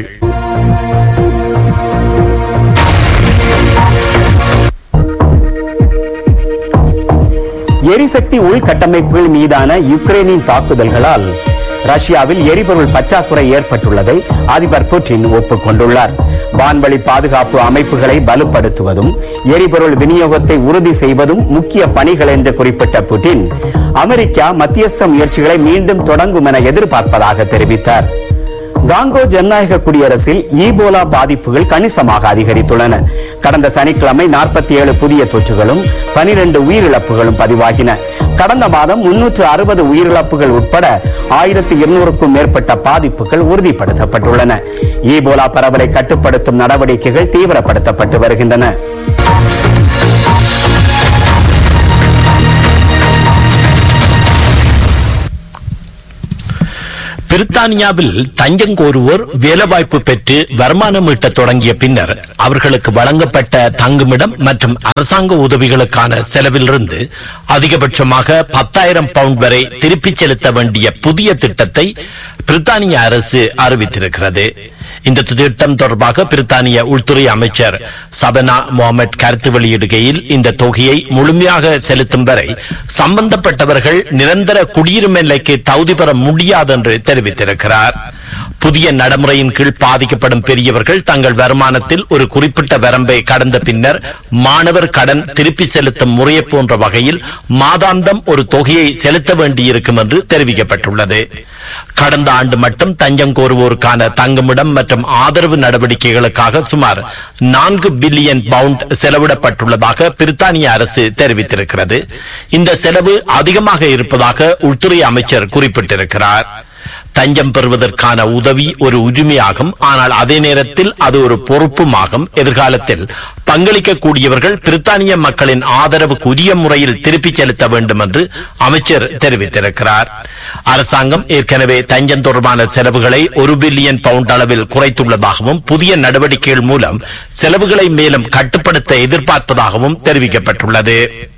K: எரிசக்தி உள்கட்டமைப்புகள் மீதான யுக்ரைனின் தாக்குதல்களால் ரஷ்யாவில் எரிபொருள் பற்றாக்குறை ஏற்பட்டுள்ளதை அதிபர் புட்டின் ஒப்புக்கொண்டுள்ளார் வான்வழி பாதுகாப்பு அமைப்புகளை வலுப்படுத்துவதும் எரிபொருள் விநியோகத்தை உறுதி செய்வதும் முக்கிய பணிகள் என்று குறிப்பிட்ட புட்டின் அமெரிக்கா மத்தியஸ்த முயற்சிகளை மீண்டும் தொடங்கும் என எதிர்பார்ப்பதாக தெரிவித்தார் காங்கோ ஜனநாயக குடியரசில் ஈபோலா பாதிப்புகள் கணிசமாக அதிகரித்துள்ளன கடந்த சனிக்கிழமை நாற்பத்தி ஏழு புதிய தொற்றுகளும் பனிரெண்டு உயிரிழப்புகளும் பதிவாகின கடந்த மாதம் முன்னூற்று அறுபது உயிரிழப்புகள் உட்பட ஆயிரத்தி இருநூறுக்கும் மேற்பட்ட பாதிப்புகள் உறுதிப்படுத்தப்பட்டுள்ளன ஈபோலா பரவலை கட்டுப்படுத்தும் நடவடிக்கைகள் தீவிரப்படுத்தப்பட்டு வருகின்றன
A: பிரித்தானியாவில் தஞ்சம் கோருவோர் வேலைவாய்ப்பு பெற்று வருமானம் ஈட்ட தொடங்கிய பின்னர் அவர்களுக்கு வழங்கப்பட்ட தங்குமிடம் மற்றும் அரசாங்க உதவிகளுக்கான செலவிலிருந்து அதிகபட்சமாக பத்தாயிரம் பவுண்ட் வரை திருப்பிச் செலுத்த வேண்டிய புதிய திட்டத்தை பிரித்தானிய அரசு அறிவித்திருக்கிறது இந்த திட்டம் தொடர்பாக பிரித்தானிய உள்துறை அமைச்சர் சபனா முகமது கருத்து வெளியிடுகையில் இந்த தொகையை முழுமையாக செலுத்தும் வரை சம்பந்தப்பட்டவர்கள் நிரந்தர குடியுரிமை நிலைக்கு தகுதி பெற முடியாது என்று தெரிவித்திருக்கிறார் புதிய நடைமுறையின் கீழ் பாதிக்கப்படும் பெரியவர்கள் தங்கள் வருமானத்தில் ஒரு குறிப்பிட்ட வரம்பை கடந்த பின்னர் மாணவர் கடன் திருப்பி செலுத்தும் முறையை போன்ற வகையில் மாதாந்தம் ஒரு தொகையை செலுத்த வேண்டியிருக்கும் என்று தெரிவிக்கப்பட்டுள்ளது கடந்த ஆண்டு மட்டும் தஞ்சம் கோருவோருக்கான தங்குமிடம் மற்றும் ஆதரவு நடவடிக்கைகளுக்காக சுமார் நான்கு பில்லியன் பவுண்ட் செலவிடப்பட்டுள்ளதாக பிரித்தானிய அரசு தெரிவித்திருக்கிறது இந்த செலவு அதிகமாக இருப்பதாக உள்துறை அமைச்சர் குறிப்பிட்டிருக்கிறார் தஞ்சம் பெறுவதற்கான உதவி ஒரு உரிமையாகும் ஆனால் அதே நேரத்தில் அது ஒரு பொறுப்புமாகும் எதிர்காலத்தில் பங்களிக்கக்கூடியவர்கள் பிரித்தானிய மக்களின் ஆதரவுக்கு உரிய முறையில் திருப்பிச் செலுத்த வேண்டும் என்று அமைச்சர் தெரிவித்திருக்கிறார் அரசாங்கம் ஏற்கனவே தஞ்சம் தொடர்பான செலவுகளை ஒரு பில்லியன் பவுண்ட் அளவில் குறைத்துள்ளதாகவும் புதிய நடவடிக்கைகள் மூலம் செலவுகளை மேலும் கட்டுப்படுத்த எதிர்பார்ப்பதாகவும் தெரிவிக்கப்பட்டுள்ளது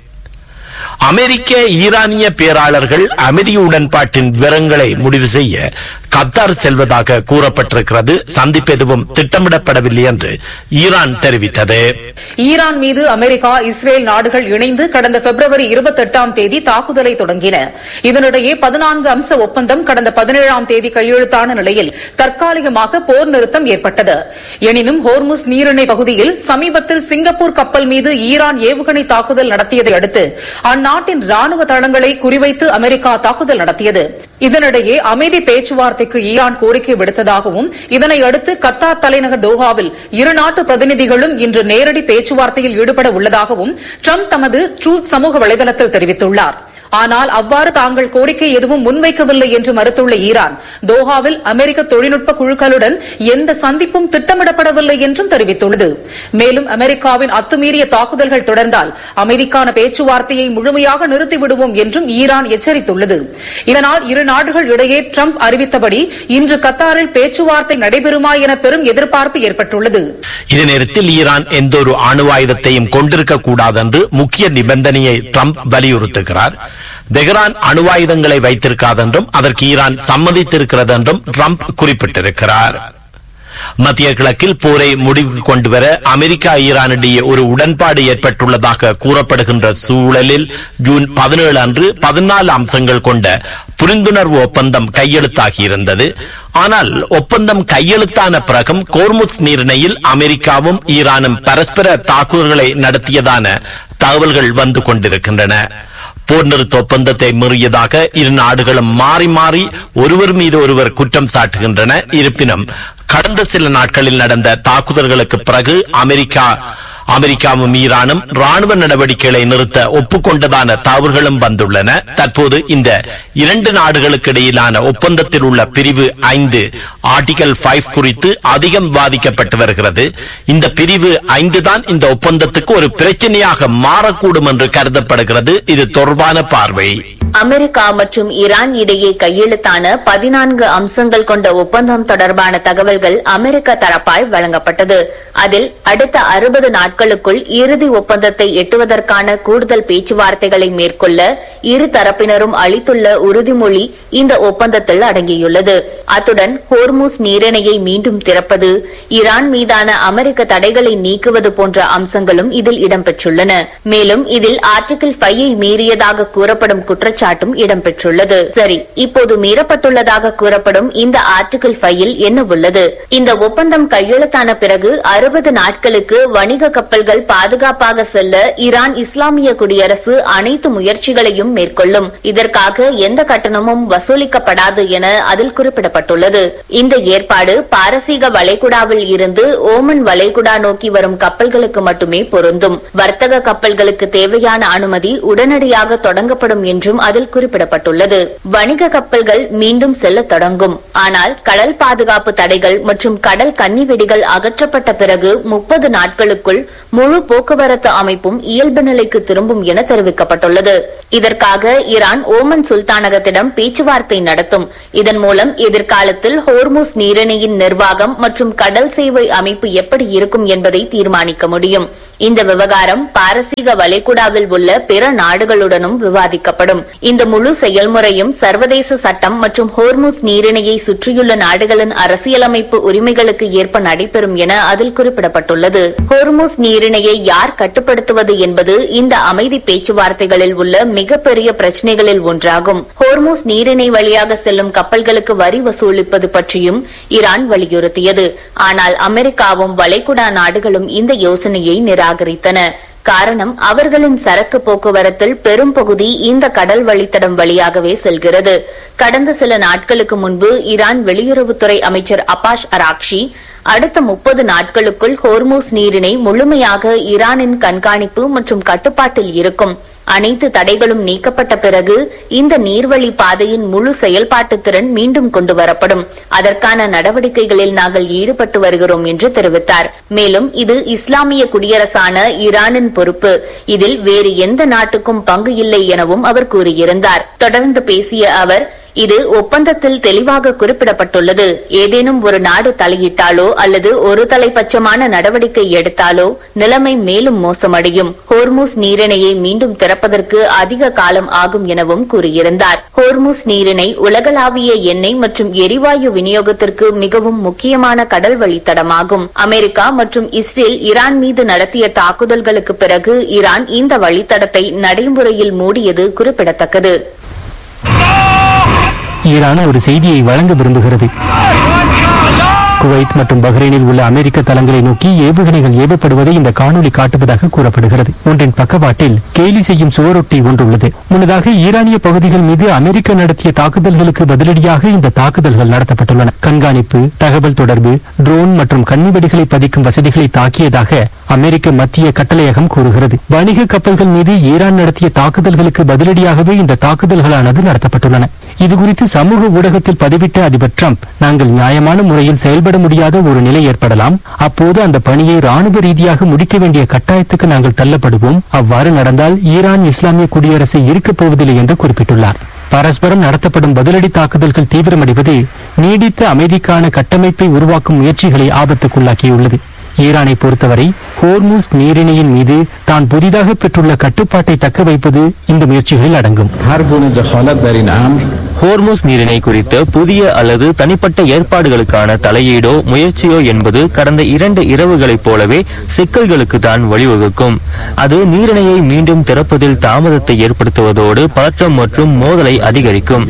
A: அமெரிக்க ஈரானிய பேராளர்கள் அமைதி உடன்பாட்டின் விவரங்களை முடிவு செய்ய கத்தார் செல்வதாக கூறப்பட்டிருக்கிறது சந்திப்பு எதுவும் திட்டமிடப்படவில்லை என்று ஈரான் தெரிவித்தது
H: ஈரான் மீது அமெரிக்கா இஸ்ரேல் நாடுகள் இணைந்து கடந்த பிப்ரவரி இருபத்தி எட்டாம் தேதி தாக்குதலை தொடங்கின இதனிடையே பதினான்கு அம்ச ஒப்பந்தம் கடந்த பதினேழாம் தேதி கையெழுத்தான நிலையில் தற்காலிகமாக போர் நிறுத்தம் ஏற்பட்டது எனினும் ஹோர்முஸ் நீரிணை பகுதியில் சமீபத்தில் சிங்கப்பூர் கப்பல் மீது ஈரான் ஏவுகணை தாக்குதல் நடத்தியதை அடுத்து அந்நாட்டின் ராணுவ தளங்களை குறிவைத்து அமெரிக்கா தாக்குதல் நடத்தியது இதனிடையே அமைதி பேச்சுவார்த்தைக்கு ஈரான் கோரிக்கை விடுத்ததாகவும் இதனை அடுத்து கத்தார் தலைநகர் தோஹாவில் இரு நாட்டு பிரதிநிதிகளும் இன்று நேரடி பேச்சுவார்த்தையில் ஈடுபட உள்ளதாகவும் ட்ரம்ப் தமது ட்ரூத் சமூக வலைதளத்தில் தெரிவித்துள்ளார் ஆனால் அவ்வாறு தாங்கள் கோரிக்கை எதுவும் முன்வைக்கவில்லை என்று மறுத்துள்ள ஈரான் தோஹாவில் அமெரிக்க தொழில்நுட்ப குழுக்களுடன் எந்த சந்திப்பும் திட்டமிடப்படவில்லை என்றும் தெரிவித்துள்ளது மேலும் அமெரிக்காவின் அத்துமீறிய தாக்குதல்கள் தொடர்ந்தால் அமைதிக்கான பேச்சுவார்த்தையை முழுமையாக நிறுத்திவிடுவோம் என்றும் ஈரான் எச்சரித்துள்ளது இதனால் இரு நாடுகள் இடையே ட்ரம்ப் அறிவித்தபடி இன்று கத்தாரில் பேச்சுவார்த்தை நடைபெறுமா என பெரும் எதிர்பார்ப்பு ஏற்பட்டுள்ளது
A: இதே நேரத்தில் ஈரான் எந்த ஒரு அணு ஆயுதத்தையும் கொண்டிருக்க கூடாது என்று முக்கிய நிபந்தனையை ட்ரம்ப் வலியுறுத்துகிறார் தெஹ்ரான் அணுவாயுதங்களை வைத்திருக்காதென்றும் அதற்கு ஈரான் சம்மதித்திருக்கிறது என்றும் ட்ரம்ப் குறிப்பிட்டிருக்கிறார் மத்திய கிழக்கில் போரை முடிவுக்கு கொண்டுவர அமெரிக்கா ஈரானிடையே ஒரு உடன்பாடு ஏற்பட்டுள்ளதாக கூறப்படுகின்ற சூழலில் ஜூன் பதினேழு அன்று பதினாலு அம்சங்கள் கொண்ட புரிந்துணர்வு ஒப்பந்தம் கையெழுத்தாகியிருந்தது ஆனால் ஒப்பந்தம் கையெழுத்தான பிறகும் கோர்முஸ் நீரிணையில் அமெரிக்காவும் ஈரானும் பரஸ்பர தாக்குதல்களை நடத்தியதான தகவல்கள் வந்து கொண்டிருக்கின்றன போர் நிறுத்த ஒப்பந்தத்தை மீறியதாக இரு நாடுகளும் மாறி மாறி ஒருவர் மீது ஒருவர் குற்றம் சாட்டுகின்றன இருப்பினும் கடந்த சில நாட்களில் நடந்த தாக்குதல்களுக்கு பிறகு அமெரிக்கா அமெரிக்காவும் ஈரானும் ராணுவ நடவடிக்கைகளை நிறுத்த ஒப்புக்கொண்டதான தவறுகளும் வந்துள்ளன தற்போது இந்த இரண்டு நாடுகளுக்கு இடையிலான ஒப்பந்தத்தில் உள்ள பிரிவு ஐந்து ஆர்டிகல் ஃபைவ் குறித்து அதிகம் விவாதிக்கப்பட்டு வருகிறது இந்த பிரிவு ஐந்து தான் இந்த ஒப்பந்தத்துக்கு ஒரு பிரச்சனையாக மாறக்கூடும் என்று கருதப்படுகிறது இது தொடர்பான பார்வை
L: அமெரிக்கா மற்றும் ஈரான் இடையே கையெழுத்தான பதினான்கு அம்சங்கள் கொண்ட ஒப்பந்தம் தொடர்பான தகவல்கள் அமெரிக்க தரப்பால் வழங்கப்பட்டது அதில் அடுத்த அறுபது நாட்களுக்குள் இறுதி ஒப்பந்தத்தை எட்டுவதற்கான கூடுதல் பேச்சுவார்த்தைகளை மேற்கொள்ள இரு தரப்பினரும் அளித்துள்ள உறுதிமொழி இந்த ஒப்பந்தத்தில் அடங்கியுள்ளது அத்துடன் ஹோர்மூஸ் நீரிணையை மீண்டும் திறப்பது ஈரான் மீதான அமெரிக்க தடைகளை நீக்குவது போன்ற அம்சங்களும் இதில் இடம்பெற்றுள்ளன மேலும் இதில் ஆர்டிகிள் ஃபைவை மீறியதாக கூறப்படும் குற்றச்சாட்டும் இடம்பெற்றுள்ளது சரி இப்போது மீறப்பட்டுள்ளதாக கூறப்படும் இந்த ஆர்டிகிள் ஃபைவில் என்ன உள்ளது இந்த ஒப்பந்தம் கையெழுத்தான பிறகு அறுபது நாட்களுக்கு வணிக கப்பல்கள் பாதுகாப்பாக செல்ல ஈரான் இஸ்லாமிய குடியரசு அனைத்து முயற்சிகளையும் மேற்கொள்ளும் இதற்காக எந்த கட்டணமும் வசூலிக்கப்படாது என அதில் குறிப்பிடப்பட்டுள்ளது இந்த ஏற்பாடு பாரசீக வளைகுடாவில் இருந்து ஓமன் வளைகுடா நோக்கி வரும் கப்பல்களுக்கு மட்டுமே பொருந்தும் வர்த்தக கப்பல்களுக்கு தேவையான அனுமதி உடனடியாக தொடங்கப்படும் என்றும் அதில் குறிப்பிடப்பட்டுள்ளது வணிக கப்பல்கள் மீண்டும் செல்ல தொடங்கும் ஆனால் கடல் பாதுகாப்பு தடைகள் மற்றும் கடல் கன்னிவெடிகள் அகற்றப்பட்ட பிறகு முப்பது நாட்களுக்குள் முழு போக்குவரத்து அமைப்பும் இயல்பு நிலைக்கு திரும்பும் என தெரிவிக்கப்பட்டுள்ளது இதற்காக ஈரான் ஓமன் சுல்தானகத்திடம் பேச்சுவார்த்தை நடத்தும் இதன் மூலம் எதிர்காலத்தில் ஹோர்முஸ் நீரிணையின் நிர்வாகம் மற்றும் கடல் சேவை அமைப்பு எப்படி இருக்கும் என்பதை தீர்மானிக்க முடியும் இந்த விவகாரம் பாரசீக வளைகுடாவில் உள்ள பிற நாடுகளுடனும் விவாதிக்கப்படும் இந்த முழு செயல்முறையும் சர்வதேச சட்டம் மற்றும் ஹோர்முஸ் நீரிணையை சுற்றியுள்ள நாடுகளின் அரசியலமைப்பு உரிமைகளுக்கு ஏற்ப நடைபெறும் என அதில் குறிப்பிடப்பட்டுள்ளது ஹோர்முஸ் நீரிணையை யார் கட்டுப்படுத்துவது என்பது இந்த அமைதி பேச்சுவார்த்தைகளில் உள்ள மிகப்பெரிய பிரச்சினைகளில் ஒன்றாகும் ஹோர்முஸ் நீரிணை வழியாக செல்லும் கப்பல்களுக்கு வரி வசூலிப்பது பற்றியும் ஈரான் வலியுறுத்தியது ஆனால் அமெரிக்காவும் வளைகுடா நாடுகளும் இந்த யோசனையை நிராகரித்தன காரணம் அவர்களின் சரக்கு போக்குவரத்தில் பெரும் பகுதி இந்த கடல் வழித்தடம் வழியாகவே செல்கிறது கடந்த சில நாட்களுக்கு முன்பு ஈரான் வெளியுறவுத்துறை அமைச்சர் அபாஷ் அராக்ஷி அடுத்த முப்பது நாட்களுக்குள் ஹோர்மூஸ் நீரிணை முழுமையாக ஈரானின் கண்காணிப்பு மற்றும் கட்டுப்பாட்டில் இருக்கும் அனைத்து தடைகளும் நீக்கப்பட்ட பிறகு இந்த நீர்வழி பாதையின் முழு செயல்பாட்டு திறன் மீண்டும் கொண்டு வரப்படும் அதற்கான நடவடிக்கைகளில் நாங்கள் ஈடுபட்டு வருகிறோம் என்று தெரிவித்தார் மேலும் இது இஸ்லாமிய குடியரசான ஈரானின் பொறுப்பு இதில் வேறு எந்த நாட்டுக்கும் பங்கு இல்லை எனவும் அவர் கூறியிருந்தார் தொடர்ந்து பேசிய அவர் இது ஒப்பந்தத்தில் தெளிவாக குறிப்பிடப்பட்டுள்ளது ஏதேனும் ஒரு நாடு தலையிட்டாலோ அல்லது ஒரு தலைப்பட்சமான நடவடிக்கை எடுத்தாலோ நிலைமை மேலும் மோசமடையும் ஹோர்முஸ் நீரிணையை மீண்டும் திறப்பதற்கு அதிக காலம் ஆகும் எனவும் கூறியிருந்தார் ஹோர்முஸ் நீரிணை உலகளாவிய எண்ணெய் மற்றும் எரிவாயு விநியோகத்திற்கு மிகவும் முக்கியமான கடல் வழித்தடமாகும் அமெரிக்கா மற்றும் இஸ்ரேல் ஈரான் மீது நடத்திய தாக்குதல்களுக்கு பிறகு ஈரான் இந்த வழித்தடத்தை நடைமுறையில் மூடியது குறிப்பிடத்தக்கது
M: ஈரான் ஒரு செய்தியை வழங்க விரும்புகிறது குவைத் மற்றும் பஹ்ரைனில் உள்ள அமெரிக்க தளங்களை நோக்கி ஏவுகணைகள் ஏவப்படுவதை இந்த காணொலி காட்டுவதாக கூறப்படுகிறது ஒன்றின் பக்கவாட்டில் கேலி செய்யும் சுவரொட்டி ஒன்றுள்ளது முன்னதாக ஈரானிய பகுதிகள் மீது அமெரிக்கா நடத்திய தாக்குதல்களுக்கு பதிலடியாக இந்த தாக்குதல்கள் நடத்தப்பட்டுள்ளன கண்காணிப்பு தகவல் தொடர்பு ட்ரோன் மற்றும் கன்னிவெடிகளை பதிக்கும் வசதிகளை தாக்கியதாக அமெரிக்க மத்திய கட்டளையகம் கூறுகிறது வணிக கப்பல்கள் மீது ஈரான் நடத்திய தாக்குதல்களுக்கு பதிலடியாகவே இந்த தாக்குதல்களானது நடத்தப்பட்டுள்ளன இதுகுறித்து சமூக ஊடகத்தில் பதிவிட்ட அதிபர் டிரம்ப் நாங்கள் நியாயமான முறையில் செயல்பட முடியாத ஒரு நிலை ஏற்படலாம் அப்போது அந்த பணியை ராணுவ ரீதியாக முடிக்க வேண்டிய கட்டாயத்துக்கு நாங்கள் தள்ளப்படுவோம் அவ்வாறு நடந்தால் ஈரான் இஸ்லாமிய குடியரசு இருக்கப் போவதில்லை என்று குறிப்பிட்டுள்ளார் பரஸ்பரம் நடத்தப்படும் பதிலடி தாக்குதல்கள் தீவிரமடைவது நீடித்த அமைதிக்கான கட்டமைப்பை உருவாக்கும் முயற்சிகளை ஆபத்துக்குள்ளாக்கியுள்ளது ஈரானை பொறுத்தவரை ஹோர்மூஸ் நீரிணையின் மீது தான் புதிதாக பெற்றுள்ள கட்டுப்பாட்டை தக்க வைப்பது இந்த முயற்சிகளில் அடங்கும்
N: ஹோர்மோஸ் நீரிணை குறித்த புதிய அல்லது தனிப்பட்ட ஏற்பாடுகளுக்கான தலையீடோ முயற்சியோ என்பது கடந்த இரண்டு இரவுகளைப் போலவே சிக்கல்களுக்கு தான் வழிவகுக்கும் அது நீரிணையை மீண்டும் திறப்பதில் தாமதத்தை ஏற்படுத்துவதோடு பதற்றம் மற்றும் மோதலை அதிகரிக்கும்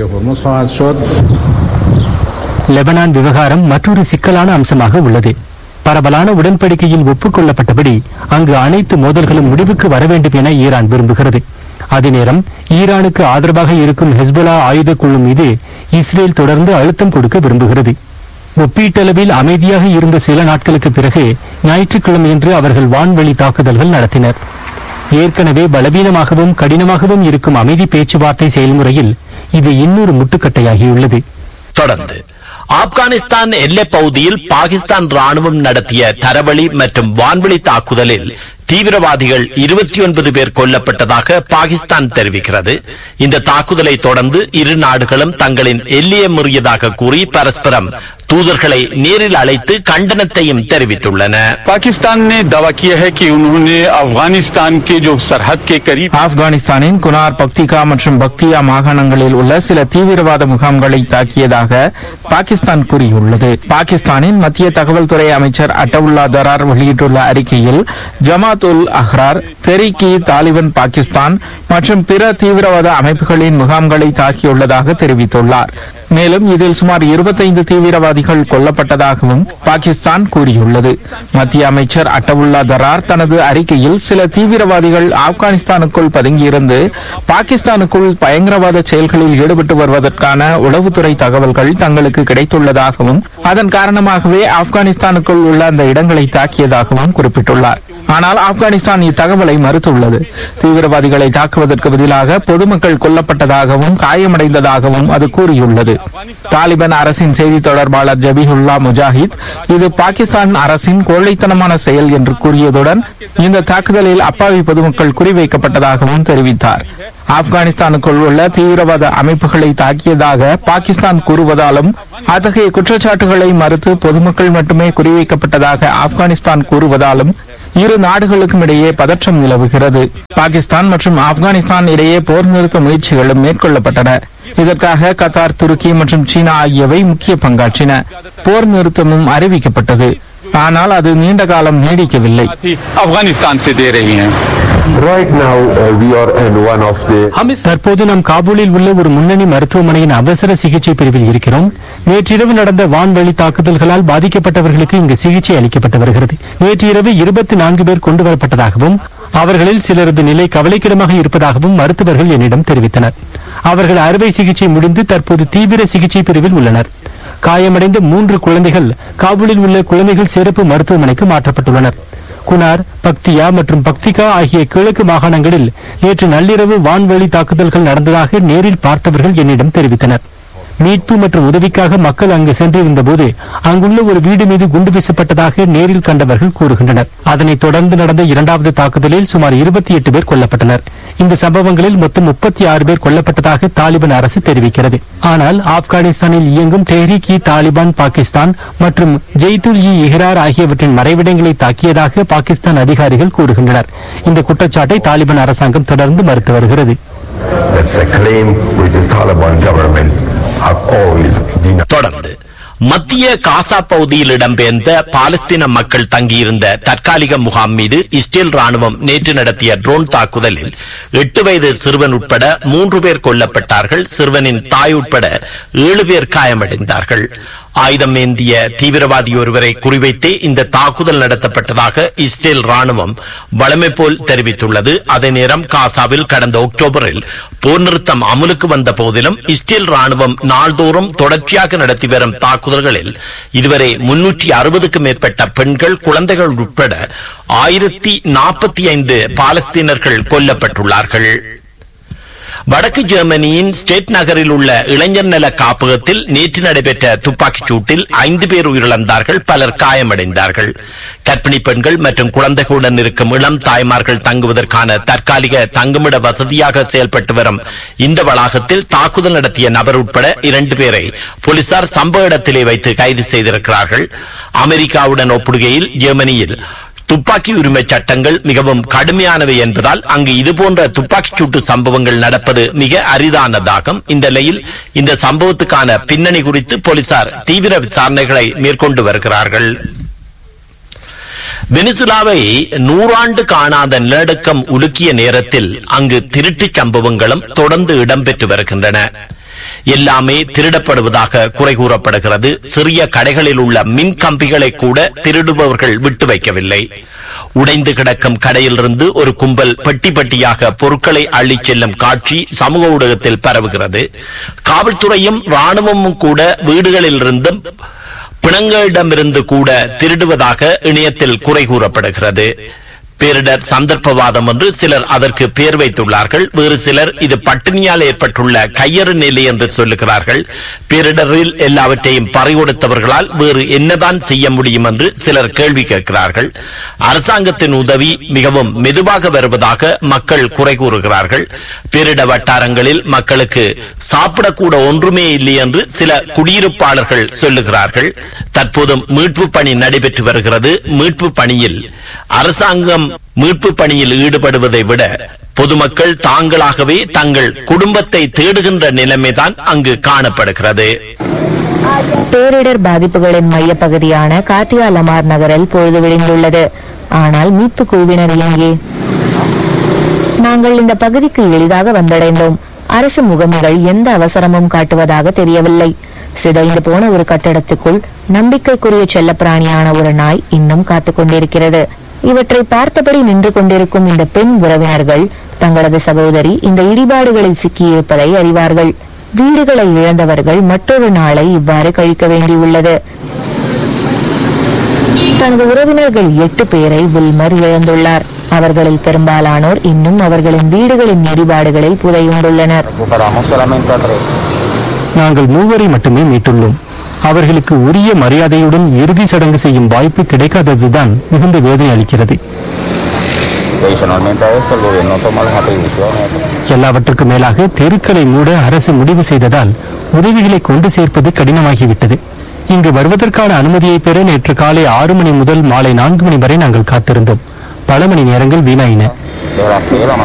M: லெபனான் விவகாரம் மற்றொரு சிக்கலான அம்சமாக உள்ளது பரவலான உடன்படிக்கையில் ஒப்புக்கொள்ளப்பட்டபடி அங்கு அனைத்து மோதல்களும் முடிவுக்கு வர வேண்டும் என ஈரான் விரும்புகிறது அதே நேரம் ஈரானுக்கு ஆதரவாக இருக்கும் ஹெஸ்புல்லா ஆயுத குழு மீது இஸ்ரேல் தொடர்ந்து அழுத்தம் கொடுக்க விரும்புகிறது ஒப்பீட்டளவில் அமைதியாக இருந்த சில நாட்களுக்கு பிறகு ஞாயிற்றுக்கிழமையன்று அவர்கள் வான்வழி தாக்குதல்கள் நடத்தினர் ஏற்கனவே பலவீனமாகவும் கடினமாகவும் இருக்கும் அமைதி பேச்சுவார்த்தை செயல்முறையில் இது இன்னொரு முட்டுக்கட்டையாகியுள்ளது
A: தொடர்ந்து ஆப்கானிஸ்தான் எல்லைப் பகுதியில் பாகிஸ்தான் ராணுவம் நடத்திய தரவழி மற்றும் வான்வழி தாக்குதலில் தீவிரவாதிகள் இருபத்தி ஒன்பது பேர் கொல்லப்பட்டதாக பாகிஸ்தான் தெரிவிக்கிறது இந்த தாக்குதலை தொடர்ந்து இரு நாடுகளும் தங்களின் எல்லையை மீறியதாக கூறி பரஸ்பரம் தூதர்களை நேரில் அழைத்து கண்டனத்தையும் தெரிவித்துள்ளன
E: पाकिस्तान ने दावा किया है कि उन्होंने अफगानिस्तान के जो सरहद के करीब
O: ஆப்கானிஸ்தானின் குனார் பக்திகா மற்றும் பக்தியா மாகாணங்களில் உள்ள சில தீவிரவாத முகாம்களை தாக்கியதாக பாகிஸ்தான் கூறியுள்ளது பாகிஸ்தானின் மத்திய தகவல் துறை அமைச்சர் அட்டவுல்லா தரார் வெளியிட்டுள்ள அறிக்கையில் ஜமாத் உல் அஹ்ரார் தெரிகி தாலிபன் பாகிஸ்தான் மற்றும் பிற தீவிரவாத அமைப்புகளின் முகாம்களை தாக்கியுள்ளதாக தெரிவித்துள்ளார் மேலும் இதில் சுமார் 25 தீவிரவாதிகள் கொல்லப்பட்டதாகவும் பாகிஸ்தான் கூறியுள்ளது மத்திய அமைச்சர் அட்டவுல்லா தரார் தனது அறிக்கையில் சில தீவிரவாதிகள் ஆப்கானிஸ்தானுக்குள் பதுங்கியிருந்து பாகிஸ்தானுக்குள் பயங்கரவாத செயல்களில் ஈடுபட்டு வருவதற்கான உளவுத்துறை தகவல்கள் தங்களுக்கு கிடைத்துள்ளதாகவும் அதன் காரணமாகவே ஆப்கானிஸ்தானுக்குள் உள்ள அந்த இடங்களை தாக்கியதாகவும் குறிப்பிட்டுள்ளார் ஆனால் ஆப்கானிஸ்தான் இத்தகவலை மறுத்துள்ளது தீவிரவாதிகளை தாக்குவதற்கு பதிலாக பொதுமக்கள் கொல்லப்பட்டதாகவும் காயமடைந்ததாகவும் அது கூறியுள்ளது தாலிபான் அரசின் செய்தி தொடர்பாளர் ஜபிஹுல்லா முஜாஹித் இது பாகிஸ்தான் அரசின் கோழைத்தனமான செயல் என்று கூறியதுடன் இந்த தாக்குதலில் அப்பாவி பொதுமக்கள் குறிவைக்கப்பட்டதாகவும் தெரிவித்தார் ஆப்கானிஸ்தானுக்குள் உள்ள தீவிரவாத அமைப்புகளை தாக்கியதாக பாகிஸ்தான் கூறுவதாலும் அத்தகைய குற்றச்சாட்டுகளை மறுத்து பொதுமக்கள் மட்டுமே குறிவைக்கப்பட்டதாக ஆப்கானிஸ்தான் கூறுவதாலும் இரு நாடுகளுக்கும் இடையே பதற்றம் நிலவுகிறது பாகிஸ்தான் மற்றும் ஆப்கானிஸ்தான் இடையே போர் நிறுத்த முயற்சிகளும் மேற்கொள்ளப்பட்டன இதற்காக கத்தார் துருக்கி மற்றும் சீனா ஆகியவை முக்கிய பங்காற்றின போர் நிறுத்தமும் அறிவிக்கப்பட்டது ஆனால் அது நீண்ட காலம் நீடிக்கவில்லை
E: अफगानिस्तान से दे रही हैं
P: Right now, uh, we are in one of the
M: தற்போது நாம் காபூலில் உள்ள ஒரு முன்னணி மருத்துவமனையின் அவசர சிகிச்சை பிரிவில் இருக்கிறோம் நேற்றிரவு நடந்த வான்வழி தாக்குதல்களால் பாதிக்கப்பட்டவர்களுக்கு இங்கு சிகிச்சை அளிக்கப்பட்டு வருகிறது நேற்று இரவு இருபத்தி நான்கு பேர் கொண்டு வரப்பட்டதாகவும் அவர்களில் சிலரது நிலை கவலைக்கிடமாக இருப்பதாகவும் மருத்துவர்கள் என்னிடம் தெரிவித்தனர் அவர்கள் அறுவை சிகிச்சை முடிந்து தற்போது தீவிர சிகிச்சை பிரிவில் உள்ளனர் காயமடைந்த மூன்று குழந்தைகள் காபூலில் உள்ள குழந்தைகள் சிறப்பு மருத்துவமனைக்கு மாற்றப்பட்டுள்ளனர் குனார் பக்தியா மற்றும் பக்திகா ஆகிய கிழக்கு மாகாணங்களில் நேற்று நள்ளிரவு வான்வழி தாக்குதல்கள் நடந்ததாக நேரில் பார்த்தவர்கள் என்னிடம் தெரிவித்தனர் மீட்பு மற்றும் உதவிக்காக மக்கள் அங்கு சென்றிருந்தபோது அங்குள்ள ஒரு வீடு மீது குண்டு வீசப்பட்டதாக நேரில் கண்டவர்கள் கூறுகின்றனர் அதனைத் தொடர்ந்து நடந்த இரண்டாவது தாக்குதலில் சுமார் இருபத்தி எட்டு பேர் கொல்லப்பட்டனர் இந்த சம்பவங்களில் மொத்தம் முப்பத்தி ஆறு பேர் கொல்லப்பட்டதாக தாலிபான் அரசு தெரிவிக்கிறது ஆனால் ஆப்கானிஸ்தானில் இயங்கும் டெஹ்ரிக் இ தாலிபான் பாகிஸ்தான் மற்றும் ஜெய்துல் இ இஹ்ரார் ஆகியவற்றின் மறைவிடங்களை தாக்கியதாக பாகிஸ்தான் அதிகாரிகள் கூறுகின்றனர் இந்த குற்றச்சாட்டை தாலிபான் அரசாங்கம் தொடர்ந்து மறுத்து வருகிறது
P: that's a claim which the Taliban government have always denied.
A: தொடர்ந்து மத்திய காசா பகுதியில் இடம்பெயர்ந்த பாலஸ்தீன மக்கள் தங்கியிருந்த தற்காலிக முகாம் மீது இஸ்ரேல் ராணுவம் நேற்று நடத்திய ட்ரோன் தாக்குதலில் எட்டு வயது சிறுவன் உட்பட மூன்று பேர் கொல்லப்பட்டார்கள் சிறுவனின் தாய் உட்பட ஏழு பேர் காயமடைந்தார்கள் ஆயுதம் ஏந்திய தீவிரவாதி ஒருவரை குறிவைத்தே இந்த தாக்குதல் நடத்தப்பட்டதாக இஸ்ரேல் ராணுவம் வழமை போல் தெரிவித்துள்ளது அதே நேரம் காசாவில் கடந்த அக்டோபரில் போர் நிறுத்தம் அமலுக்கு வந்த போதிலும் இஸ்ரேல் ராணுவம் நாள்தோறும் தொடர்ச்சியாக நடத்தி வரும் தாக்குதல்களில் இதுவரை முன்னூற்றி அறுபதுக்கும் மேற்பட்ட பெண்கள் குழந்தைகள் உட்பட ஆயிரத்தி நாற்பத்தி ஐந்து பாலஸ்தீனர்கள் கொல்லப்பட்டுள்ளார்கள் வடக்கு ஜெர்மனியின் ஸ்டேட் நகரில் உள்ள இளைஞர் நல காப்பகத்தில் நேற்று நடைபெற்ற துப்பாக்கிச் சூட்டில் ஐந்து பேர் உயிரிழந்தார்கள் பலர் காயமடைந்தார்கள் கர்ப்பிணி பெண்கள் மற்றும் குழந்தைகளுடன் இருக்கும் இளம் தாய்மார்கள் தங்குவதற்கான தற்காலிக தங்குமிட வசதியாக செயல்பட்டு வரும் இந்த வளாகத்தில் தாக்குதல் நடத்திய நபர் உட்பட இரண்டு பேரை போலீசார் சம்பவ இடத்திலே வைத்து கைது செய்திருக்கிறார்கள் அமெரிக்காவுடன் ஒப்பிடுகையில் ஜெர்மனியில் துப்பாக்கி உரிமை சட்டங்கள் மிகவும் கடுமையானவை என்பதால் அங்கு இதுபோன்ற துப்பாக்கிச் சூட்டு சம்பவங்கள் நடப்பது மிக அரிதானதாகும் இந்த நிலையில் இந்த சம்பவத்துக்கான பின்னணி குறித்து போலீசார் தீவிர விசாரணைகளை மேற்கொண்டு வருகிறார்கள் வெனிசுலாவை நூறாண்டு காணாத நிலநடுக்கம் உலுக்கிய நேரத்தில் அங்கு திருட்டுச் சம்பவங்களும் தொடர்ந்து இடம்பெற்று வருகின்றன எல்லாமே திருடப்படுவதாக குறை கூறப்படுகிறது சிறிய கடைகளில் உள்ள மின் கம்பிகளை கூட திருடுபவர்கள் விட்டு வைக்கவில்லை உடைந்து கிடக்கும் கடையிலிருந்து ஒரு கும்பல் பெட்டி பெட்டியாக பொருட்களை அள்ளிச் செல்லும் காட்சி சமூக ஊடகத்தில் பரவுகிறது காவல்துறையும் ராணுவமும் கூட வீடுகளிலிருந்தும் பிணங்களிடமிருந்து கூட திருடுவதாக இணையத்தில் குறை கூறப்படுகிறது பேரிடர் சந்தர்ப்பவாதம் என்று சிலர் அதற்கு பெயர் வைத்துள்ளார்கள் வேறு சிலர் இது பட்டினியால் ஏற்பட்டுள்ள கையறு நிலை என்று சொல்லுகிறார்கள் பேரிடரில் எல்லாவற்றையும் பறிகொடுத்தவர்களால் வேறு என்னதான் செய்ய முடியும் என்று சிலர் கேள்வி கேட்கிறார்கள் அரசாங்கத்தின் உதவி மிகவும் மெதுவாக வருவதாக மக்கள் குறை கூறுகிறார்கள் பேரிட வட்டாரங்களில் மக்களுக்கு சாப்பிடக்கூட ஒன்றுமே இல்லை என்று சில குடியிருப்பாளர்கள் சொல்லுகிறார்கள் தற்போது மீட்பு பணி நடைபெற்று வருகிறது மீட்பு பணியில் அரசாங்கம் மீட்பு பணியில் ஈடுபடுவதை விட பொதுமக்கள் தாங்களாகவே தங்கள் குடும்பத்தை தேடுகின்ற நிலைமைதான் அங்கு காணப்படுகிறது
Q: பேரிடர் பாதிப்புகளின் மையப்பகுதியான காத்தியா லமார் நகரில் பொழுது விடிந்துள்ளது ஆனால் மீட்பு குழுவினர் எங்கே நாங்கள் இந்த பகுதிக்கு எளிதாக வந்தடைந்தோம் அரசு முகமைகள் எந்த அவசரமும் காட்டுவதாக தெரியவில்லை சிதைந்து போன ஒரு கட்டடத்துக்குள் நம்பிக்கைக்குரிய செல்லப்பிராணியான ஒரு நாய் இன்னும் காத்துக் கொண்டிருக்கிறது இவற்றை பார்த்தபடி நின்று கொண்டிருக்கும் இந்த பெண் உறவினர்கள் தங்களது சகோதரி இந்த இடிபாடுகளில் சிக்கியிருப்பதை அறிவார்கள் வீடுகளை இழந்தவர்கள் மற்றொரு நாளை இவ்வாறு கழிக்க வேண்டியுள்ளது தனது உறவினர்கள் எட்டு பேரை வில்மர் இழந்துள்ளார் அவர்களில் பெரும்பாலானோர் இன்னும் அவர்களின் வீடுகளின் இடிபாடுகளில் புதையுண்டுள்ளனர்
M: நாங்கள் மூவரை மட்டுமே மீட்டுள்ளோம் அவர்களுக்கு உரிய மரியாதையுடன் இறுதி சடங்கு செய்யும் வாய்ப்பு கிடைக்காததுதான் மிகுந்த வேதனை அளிக்கிறது
R: Adicionalmente a esto, el gobierno toma las atribuciones.
M: எல்லாவற்றுக்கும் மேலாக தெருக்களை மூட அரசு முடிவு செய்ததால் உதவிகளை கொண்டு சேர்ப்பது கடினமாகிவிட்டது இங்கு வருவதற்கான அனுமதியை பெற நேற்று காலை ஆறு மணி முதல் மாலை நான்கு மணி வரை நாங்கள் காத்திருந்தோம் பல மணி நேரங்கள் வீணாயின
R: De las 6 de la mañana